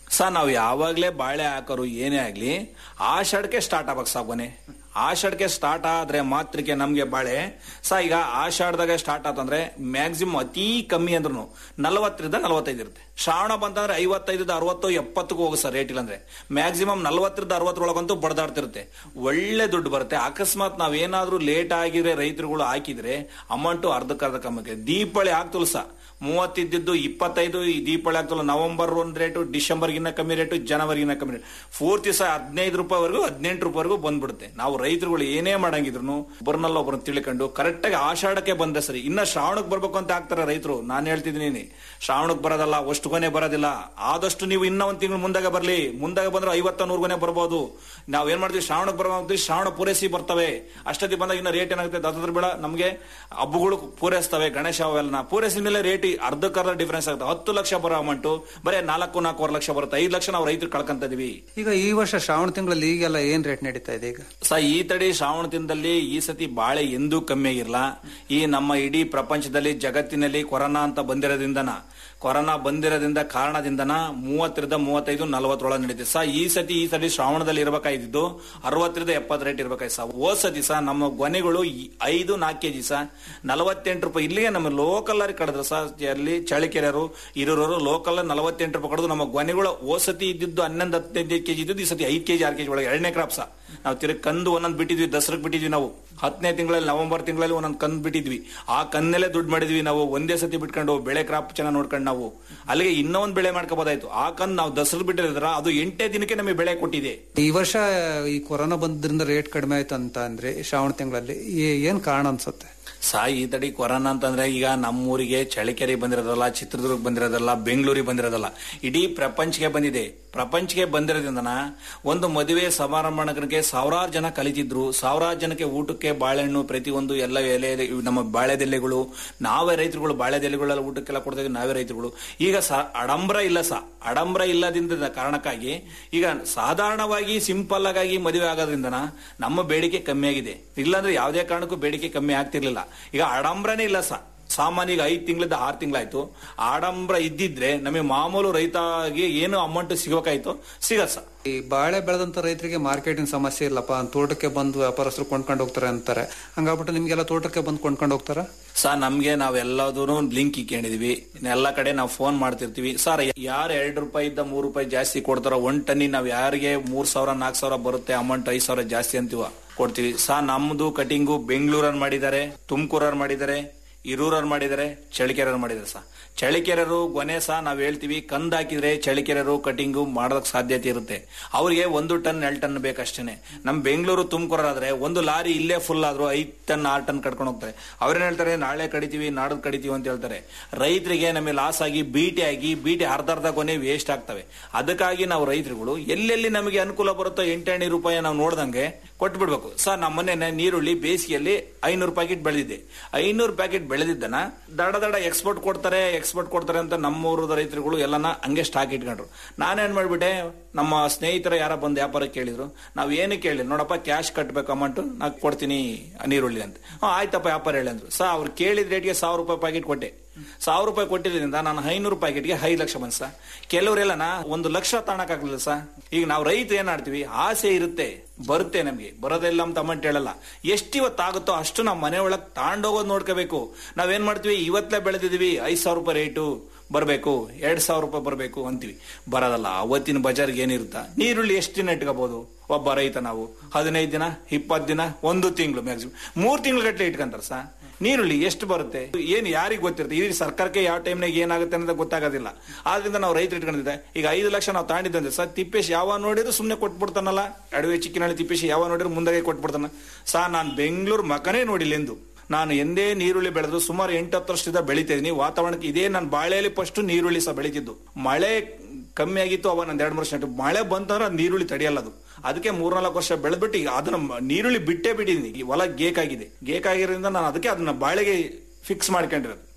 ಸರ್ ನಾವು ಯಾವಾಗ್ಲೇ ಬಾಳೆ ಹಾಕೋರು ಏನೇ ಆಗ್ಲಿ ಆಷಾಢಕ್ಕೆ ಸ್ಟಾರ್ಟ್ ಆಗ್ಬೇಕು ಸಾ ಕೊನೆ ಆಷಾಢಕ್ಕೆ ಸ್ಟಾರ್ಟ್ ಆದ್ರೆ ಮಾತ್ರಕ್ಕೆ ನಮ್ಗೆ ಬಾಳೆ ಸಾ ಈಗ ಆಷಾಢದಾಗ ಸ್ಟಾರ್ಟ್ ಆತಂದ್ರೆ ಮ್ಯಾಕ್ಸಿಮಮ್ ಅತಿ ಕಮ್ಮಿ ಅಂದ್ರೂ ನಲವತ್ತರಿಂದ ನಲವತ್ತೈದು ಇರುತ್ತೆ ಶ್ರಾವಣ ಬಂತಂದ್ರೆ ಐವತ್ತೈದರಿಂದ ಅರವತ್ತು ಎಪ್ಪತ್ತಕ್ಕೂ ಹೋಗು ಸರ್ ರೇಟ್ ಇಲ್ಲಂದ್ರೆ ಮ್ಯಾಕ್ಸಿಮಮ್ ನಲವತ್ತರಿಂದ ಅರವತ್ತರೊಳಗಂತೂ ಬಡದಾಡ್ತಿರುತ್ತೆ ಒಳ್ಳೆ ದುಡ್ಡು ಬರುತ್ತೆ ಅಕಸ್ಮಾತ್ ನಾವೇನಾದ್ರೂ ಲೇಟ್ ಆಗಿದ್ರೆ ರೈತರುಗಳು ಹಾಕಿದ್ರೆ ಅಮೌಂಟು ಅರ್ಧಕ್ಕರ್ಧ ಕಮ್ಮಿ ದೀಪಾವಳಿ ಆಗ್ತಲ್ಲ ಸಾ ಮೂವತ್ತಿದ್ದು ಇಪ್ಪತ್ತೈದು ಈ ದೀಪಾವಳಿ ಆಗ್ತಲ್ಲ ನವೆಂಬರ್ ಒಂದ್ ರೇಟು ಡಿಸೆಂಬರ್ಗಿನ್ನ ಕಮ್ಮಿ ರೇಟು ಜನವರಿಗಿನ್ನ ಕಮ್ಮಿ ರೇಟ್ ಪೂರ್ತಿ ಸಹ ಹದಿನೈದು ರೂಪಾಯಿವರೆಗೂ ಹದಿನೆಂಟು ರೂಪಾಯಿವರೆಗೂ ಬಂದ್ಬಿಡುತ್ತೆ ನಾವು ರೈತರುಗಳು ಏನೇ ಮಾಡಂಗಿದ್ರು ಒಬ್ಬರನ್ನಲ್ಲ ಒಬ್ಬರನ್ನ ತಿಳ್ಕೊಂಡು ಕರೆಕ್ಟ್ ಆಗಿ ಆಷಾಢಕ್ಕೆ ಬಂದ್ರೆ ಸರಿ ಇನ್ನ ಶ್ರಾವಣಕ್ಕೆ ಬರ್ಬೇಕು ಅಂತ ಆಗ್ತಾರೆ ರೈತರು ನಾನು ಹೇಳ್ತಿದ್ದೀನಿ ಶ್ರಾವಣಕ್ಕೆ ಬರೋದಲ್ಲ ಅಷ್ಟು ಕೊನೆ ಬರೋದಿಲ್ಲ ಆದಷ್ಟು ನೀವು ಇನ್ನ ಒಂದ್ ತಿಂಗಳು ಮುಂದಾಗ ಬರ್ಲಿ ಮುಂದಾಗ ಬಂದ್ರೆ ಐವತ್ತ ನೂರು ಕೊನೆ ಬರ್ಬೋದು ನಾವ್ ಏನ್ ಮಾಡ್ತೀವಿ ಶ್ರಾವಣಕ್ಕೆ ಬರ್ಬೋದು ಶ್ರಾವಣ ಪೂರೈಸಿ ಬರ್ತವೆ ಅಷ್ಟೊತ್ತಿ ಬಂದಾಗ ಇನ್ನ ರೇಟ್ ಏನಾಗುತ್ತೆ ಅದ್ರ ಬೇಡ ನಮ್ಗೆ ಹಬ್ಬಗಳು ಪೂರೈಸ್ತವೆ ಗಣೇಶ ಅವೆಲ್ಲ ಪೂರೈಸಿದ ಮೇಲೆ ರೇಟ್ ಅರ್ಧಕ್ಕರ್ಧ ಡಿಫರೆನ್ಸ್ ಆಗುತ್ತೆ ಹತ್ತು ಲಕ್ಷ ಬರೋ ಅಮೌಂಟ್ ಬರೀ ನಾಲ್ಕು ನಾಲ್ಕೂವರೆ ಲಕ್ಷ ಬರುತ್ತೆ ಐದು ಲಕ್ಷ ನಾವು ರೈತರು ಕಳ್ಕೊಂತ ಇದೀವಿ ಈಗ ಈ ವರ್ಷ ಶ್ರಾವಣ ತಿಂಗಳಲ್ಲಿ ಈಗೆಲ್ಲ ಏನ್ ರೇಟ್ ನಡೀತಾ ಇದೆ ಈಗ ಸ ಈ ತಡಿ ಶ್ರಾವಣ ದಿನದಲ್ಲಿ ಈ ಸತಿ ಬಾಳೆ ಎಂದೂ ಕಮ್ಮಿ ಆಗಿರಲ್ಲ ಈ ನಮ್ಮ ಇಡೀ ಪ್ರಪಂಚದಲ್ಲಿ ಜಗತ್ತಿನಲ್ಲಿ ಕೊರೋನಾ ಅಂತ ಬಂದಿರೋದ್ರಿಂದನ ಕೊರೋನಾ ಬಂದಿರೋದ್ರಿಂದ ಕಾರಣದಿಂದನ ಮೂವತ್ತರಿಂದ ಮೂವತ್ತೈದು ನಲವತ್ತರೊಳಗೆ ನಡೀತಿದೆ ಸ ಈ ಸತಿ ಈ ಸತಿ ಶ್ರಾವಣದಲ್ಲಿ ಇರಬೇಕಾಗಿದ್ದು ಅರವತ್ತರಿಂದ ಎಪ್ಪತ್ತು ರೇಟ್ ಇರ್ಬೇಕಾಯ್ತು ಸಾ ಹೋದ್ ಸತಿ ಸಹ ನಮ್ಮ ಗೊನೆಗಳು ಈ ಐದು ನಾಲ್ಕು ಕೆಜಿ ಸಹ ನಲವತ್ತೆಂಟು ರೂಪಾಯಿ ಇಲ್ಲಿಗೆ ನಮ್ಮ ಲೋಕಲ್ ಅಲ್ಲಿ ಕಳೆದ್ರು ಸಹ ಅಲ್ಲಿ ಚಳಿಕೆರೆಯರು ಇರೋರು ಲೋಕಲ್ ನಲವತ್ತೆಂಟು ರೂಪಾಯಿ ಕಳೆದು ನಮ್ಮ ಗೊನೆಗಳು ಹೋದ್ ಸತಿ ಇದ್ದಿದ್ದು ಹನ್ನೊಂದು ಹದಿನೈದು ಕೆಜಿ ಇದ್ದು ಈ ಸತಿ ಐದು ಕೆಜಿ ಆರು ಕೆಜಿ ಒಳಗೆ ಎರಡನೇ ಕ್ರಾಪ್ ಸಹ ನಾವು ತಿರುಗಿ ಕಂದು ಒಂದೊಂದು ಬಿಟ್ಟಿದ್ವಿ ದಸರಕ್ಕೆ ಬಿಟ್ಟಿದ್ವಿ ನಾವು ಹತ್ತನೇ ತಿಂಗಳಲ್ಲಿ ನವೆಂಬರ್ ತಿಂಗಳಲ್ಲಿ ಒಂದೊಂದು ಕಂದು ಬಿಟ್ಟಿದ್ವಿ ಆ ಕನ್ನಲ್ಲೇ ದುಡ್ಡು ಮಾಡಿದ್ವಿ ನಾವು ಒಂದೇ ಸತಿ ಬಿಟ್ಕೊಂಡು ಬೆಳೆ ಕ್ರಾಪ್ ಚೆನ್ನಾಗಿ ನೋಡ್ಕೊಂಡು ನಾವು ಅಲ್ಲಿಗೆ ಇನ್ನೂ ಒಂದು ಬೆಳೆ ಮಾಡ್ಕೋಬೋದಾಯ್ತು ಆ ಕಂದ್ ನಾವು ದಸರಾ ಬಿಟ್ಟಿದ್ರ ಅದು ಎಂಟೇ ದಿನಕ್ಕೆ ನಮಗೆ ಬೆಳೆ ಕೊಟ್ಟಿದೆ ಈ ವರ್ಷ ಈ ಕೊರೋನಾ ಬಂದ್ರಿಂದ ರೇಟ್ ಕಡಿಮೆ ಆಯ್ತು ಅಂತ ಅಂದ್ರೆ ಶ್ರಾವಣ ತಿಂಗಳಲ್ಲಿ ಏ- ಏನ್ ಕಾರಣ ಅನ್ಸುತ್ತೆ ಸಾ ಈ ತಡಿ ಕೊರೋನಾ ಅಂತಂದ್ರೆ ಈಗ ನಮ್ಮೂರಿಗೆ ಚಳಿಕೆರೆ ಬಂದಿರೋದಲ್ಲ ಚಿತ್ರದುರ್ಗ ಬಂದಿರೋದಲ್ಲ ಬೆಂಗಳೂರಿಗೆ ಬಂದಿರೋದಲ್ಲ ಇಡೀ ಪ್ರಪಂಚಕ್ಕೆ ಬಂದಿದೆ ಪ್ರಪಂಚಕ್ಕೆ ಬಂದಿರೋದ್ರಿಂದನ ಒಂದು ಮದುವೆ ಸಮಾರಂಭಕ್ಕೆ ಸಾವಿರಾರು ಜನ ಕಲಿತಿದ್ರು ಸಾವಿರಾರು ಜನಕ್ಕೆ ಊಟಕ್ಕೆ ಬಾಳೆಹಣ್ಣು ಪ್ರತಿಯೊಂದು ಎಲ್ಲ ಎಲೆ ಇವು ನಮ್ಮ ಬಾಳೆದೆಲೆಗಳು ನಾವೇ ರೈತರುಗಳು ಬಾಳೆದೆಲೆಗಳೆಲ್ಲ ಊಟಕ್ಕೆಲ್ಲ ಕೊಡ್ತಾ ಇದ್ವಿ ನಾವೇ ರೈತರುಗಳು ಈಗ ಸ ಅಡಂಬ್ರ ಇಲ್ಲ ಸ ಅಡಂಬ್ರ ಇಲ್ಲದಿಂದ ಕಾರಣಕ್ಕಾಗಿ ಈಗ ಸಾಧಾರಣವಾಗಿ ಸಿಂಪಲ್ ಆಗಿ ಮದುವೆ ಆಗೋದ್ರಿಂದನ ನಮ್ಮ ಬೇಡಿಕೆ ಕಮ್ಮಿ ಆಗಿದೆ ಇಲ್ಲಾಂದ್ರೆ ಯಾವುದೇ ಕಾರಣಕ್ಕೂ ಬೇಡಿಕೆ ಕಮ್ಮಿ ಆಗ್ತಿರ್ಲಿಲ್ಲ ಈಗ ಆಡಂಬ್ರನೇ ಇಲ್ಲ ಸ ಸಾಮಾನ್ಯ ಈಗ ಐದು ತಿಂಗಳಿಂದ ಆರು ತಿಂಗಳಾಯ್ತು ಆಡಂಬ್ರ ಇದ್ದಿದ್ರೆ ನಮಗೆ ಮಾಮೂಲು ರೈತಗೆ ಏನು ಅಮೌಂಟ್ ಸಿಗಬೇಕಾಯ್ತು ಸಿಗತ್ ಸ ಈ ಬಾಳೆ ಬೆಳೆದಂತ ರೈತರಿಗೆ ಮಾರ್ಕೆಟಿಂಗ್ ಸಮಸ್ಯೆ ಇಲ್ಲಪ್ಪ ತೋಟಕ್ಕೆ ಬಂದು ವ್ಯಾಪಾರಸ್ಥರು ಕೊಂಡ್ಕೊಂಡು ಹೋಗ್ತಾರೆ ಅಂತಾರೆ ಹಂಗಾಗ್ಬಿಟ್ಟು ನಿಮ್ಗೆಲ್ಲ ತೋಟಕ್ಕೆ ಬಂದು ಕೊಂಡ್ಕೊಂಡು ಹೋಗ್ತಾರ ಸರ್ ನಮ್ಗೆ ನಾವೆಲ್ಲದೂ ಲಿಂಕ್ ಇಕ್ಕೊಂಡಿದೀವಿ ಎಲ್ಲ ಕಡೆ ನಾವು ಫೋನ್ ಮಾಡ್ತಿರ್ತೀವಿ ಸರ್ ಯಾರು ಎರಡು ರೂಪಾಯಿ ಇದ್ದ ಮೂರು ರೂಪಾಯಿ ಜಾಸ್ತಿ ಕೊಡ್ತಾರೋ ಒಂದ್ ಟನ್ನಿ ನಾವ್ ಯಾರಿಗೆ ಮೂರ್ ಸಾವಿರ ನಾಲ್ಕು ಸಾವಿರ ಬರುತ್ತೆ ಅಮೌಂಟ್ ಐದ್ ಸಾವಿರ ಜಾಸ್ತಿ ಅಂತೀವ ಕೊಡ್ತೀವಿ ಸರ್ ನಮ್ದು ಕಟಿಂಗು ಬೆಂಗಳೂರಲ್ಲಿ ಮಾಡಿದ್ದಾರೆ ತುಮಕೂರಲ್ಲಿ ಮಾಡಿದ್ದಾರೆ ಇರೂರಲ್ಲಿ ಮಾಡಿದ್ದಾರೆ ಚಳಿಕೆರೆರು ಮಾಡಿದ್ದಾರೆ ಸರ್ ಚಳಿಕೆರೆರು ಗೊನೆ ಸಹ ನಾವ್ ಹೇಳ್ತೀವಿ ಕಂದ್ ಹಾಕಿದ್ರೆ ಚಳಿಕೆರೆರು ಕಟಿಂಗು ಮಾಡೋದಕ್ಕೆ ಸಾಧ್ಯತೆ ಇರುತ್ತೆ ಅವ್ರಿಗೆ ಒಂದು ಟನ್ ಎರಡು ಟನ್ ಬೇಕಷ್ಟೇನೆ ನಮ್ ಬೆಂಗಳೂರು ತುಮಕೂರಾದ್ರೆ ಒಂದು ಲಾರಿ ಇಲ್ಲೇ ಫುಲ್ ಆದ್ರೂ ಐದ್ ಟನ್ ಆರು ಟನ್ ಕಟ್ಕೊಂಡು ಹೋಗ್ತಾರೆ ಅವ್ರೇನ್ ಹೇಳ್ತಾರೆ ನಾಳೆ ಕಡಿತೀವಿ ನಾಡದ್ ಕಡಿತೀವಿ ಅಂತ ಹೇಳ್ತಾರೆ ರೈತರಿಗೆ ನಮಗೆ ಲಾಸ್ ಆಗಿ ಬೀಟಿ ಆಗಿ ಬೀಟಿ ಅರ್ಧ ಅರ್ಧ ಕೊನೆ ವೇಸ್ಟ್ ಆಗ್ತವೆ ಅದಕ್ಕಾಗಿ ನಾವು ರೈತರುಗಳು ಎಲ್ಲೆಲ್ಲಿ ನಮಗೆ ಅನುಕೂಲ ಬರುತ್ತೋ ಎಂಟೆಣ್ಣೆ ರೂಪಾಯಿ ನಾವು ನೋಡ್ದಂಗೆ ಕೊಟ್ಬಿಡ್ಬೇಕು ಸರ್ ನಮ್ಮ ಮನೆ ನೀರುಳ್ಳಿ ಬೇಸಿಗೆಯಲ್ಲಿ ಐನೂರು ಪ್ಯಾಕೆಟ್ ಬೆಳೆದಿದೆ ಐನೂರು ಪ್ಯಾಕೆಟ್ ಬೆಳೆದಿದ್ದನ ದಡ ದಡ ಎಕ್ಸ್ಪೋರ್ಟ್ ಕೊಡ್ತಾರೆ ಎಕ್ಸ್ಪೋರ್ಟ್ ಕೊಡ್ತಾರೆ ಅಂತ ನಮ್ಮೂರದ ರೈತರುಗಳು ಎಲ್ಲನ ಹಂಗೆ ಸ್ಟಾಕ್ ಇಟ್ಕೊಂಡ್ರು ನಾನೇನ್ ಮಾಡ್ಬಿಟ್ಟೆ ನಮ್ಮ ಸ್ನೇಹಿತರ ಯಾರ ಬಂದು ವ್ಯಾಪಾರ ಕೇಳಿದ್ರು ನಾವ್ ಏನು ಕೇಳಿ ನೋಡಪ್ಪ ಕ್ಯಾಶ್ ಕಟ್ಬೇಕು ಅಮೌಂಟ್ ನಾ ಕೊಡ್ತೀನಿ ನೀರುಳ್ಳಿ ಅಂತ ಹಾ ಆಯ್ತಪ್ಪ ವ್ಯಾಪಾರ ಹೇಳಿ ಅಂದ್ರು ಸರ್ ಅವ್ರು ಕೇಳಿದ ರೇಟ್ಗೆ ಸಾವಿರ ರೂಪಾಯಿ ಪ್ಯಾಕೆಟ್ ಕೊಟ್ಟೆ ಸಾವಿರ ರೂಪಾಯಿ ಕೊಟ್ಟಿದ್ರಿಂದ ನಾನು ಐನೂರು ಪ್ಯಾಕೆಟ್ಗೆ ಐದು ಲಕ್ಷ ಬಂದ್ ಸರ್ ಕೆಲವರೆಲ್ಲ ನಾ ಒಂದು ಲಕ್ಷ ತಾಣಕ್ಕಾಗ್ಲಿಲ್ಲ ಸರ್ ಈಗ ನಾವು ರೈತ ಏನ್ ಮಾಡ್ತೀವಿ ಆಸೆ ಇರುತ್ತೆ ಬರುತ್ತೆ ನಮ್ಗೆ ಬರೋದಿಲ್ಲ ಅಂತ ಅಮೌಂಟ್ ಹೇಳಲ್ಲ ಎಷ್ಟು ಇವತ್ತಾಗುತ್ತೋ ಅಷ್ಟು ನಾವು ಮನೆ ಒಳಗ್ ತಾಂಡೋಗೋದು ನೋಡ್ಕೋಬೇಕು ನಾವೇನ್ ಮಾಡ್ತೀವಿ ಇವತ್ತೇ ಬೆಳೆದಿದೀವಿ ಐದ್ ಸಾವಿರ ರೂಪಾಯಿ ರೇಟು ಬರಬೇಕು ಎರಡ್ ಸಾವಿರ ರೂಪಾಯಿ ಬರಬೇಕು ಅಂತೀವಿ ಬರೋದಲ್ಲ ಅವತ್ತಿನ ಬಜಾರ್ಗೆ ಏನಿರುತ್ತಾ ನೀರುಳ್ಳಿ ಎಷ್ಟು ದಿನ ಇಟ್ಕೋಬಹುದು ಒಬ್ಬ ರೈತ ನಾವು ಹದಿನೈದು ದಿನ ಇಪ್ಪತ್ತು ದಿನ ಒಂದು ತಿಂಗಳು ಮ್ಯಾಕ್ಸಿಮಮ್ ಮೂರ್ ತಿಂಗಳು ಗಟ್ಟಲೆ ಇಟ್ಕೊಂತಾರ ಸಾ ನೀರುಳ್ಳಿ ಎಷ್ಟು ಬರುತ್ತೆ ಏನ್ ಯಾರಿಗ್ ಗೊತ್ತಿರುತ್ತೆ ಈ ಸರ್ಕಾರಕ್ಕೆ ಯಾವ ಟೈಮ್ನಾಗ ಏನಾಗುತ್ತೆ ಅನ್ನೋದು ಗೊತ್ತಾಗೋದಿಲ್ಲ ಆದ್ರಿಂದ ನಾವು ರೈತರು ಇಟ್ಕೊಂಡಿದ್ದೆ ಈಗ ಐದು ಲಕ್ಷ ನಾವು ತಾಂಡಿದ್ದಂದ್ರೆ ಸರ್ ತಿಪ್ಪೇಶ್ ಯಾವ ನೋಡಿದ್ರು ಸುಮ್ಮನೆ ಕೊಟ್ಬಿಡ್ತಾನಲ್ಲ ಅಡವೆ ಚಿಕ್ಕಿನಹಳ್ಳಿ ತಿಪ್ಪೇಶ್ ಯಾವ ನೋಡಿದ್ರು ಮುಂದೆ ಕೊಟ್ಬಿಡ್ತಾನ ಸಾ ನಾನು ಬೆಂಗಳೂರು ಮಕನೇ ನೋಡಿಲ್ಲ ಎಂದು ನಾನು ಎಂದೇ ನೀರುಳ್ಳಿ ಬೆಳೆದು ಸುಮಾರು ಎಂಟು ಹತ್ತು ವರ್ಷದಿಂದ ಬೆಳಿತಾ ಇದೀನಿ ವಾತಾವರಣಕ್ಕೆ ಇದೇ ನಾನು ಬಾಳೆಯಲ್ಲಿ ಫಸ್ಟ್ ನೀರುಳ್ಳಿ ಸಹ ಬೆಳಿತಿದ್ದು ಮಳೆ ಕಮ್ಮಿ ಆಗಿತ್ತು ಅವ ನಂದು ಎರಡು ಮೂರು ವರ್ಷ ಮಳೆ ಬಂತಂದ್ರೆ ಅದು ನೀರುಳ್ಳಿ ತಡೆಯಲ್ಲ ಅದು ಅದಕ್ಕೆ ಮೂರ್ನಾಲ್ಕು ವರ್ಷ ಬೆಳೆದ್ಬಿಟ್ಟು ಈಗ ಅದನ್ನ ಮ- ನೀರುಳ್ಳಿ ಬಿಟ್ಟೇ ಬಿಟ್ಟಿದ್ದೀನಿ ಈ ಹೊಲ ಗೇಕಾಗಿದೆ ಗೇಕಾಗಿರೋದ್ರಿಂದ ನಾನು ಅದಕ್ಕೆ ಅದನ್ನ ಬಾಳೆಗೆ ಫಿಕ್ಸ್ ಮಾಡ್ಕೊಂಡಿರೋದು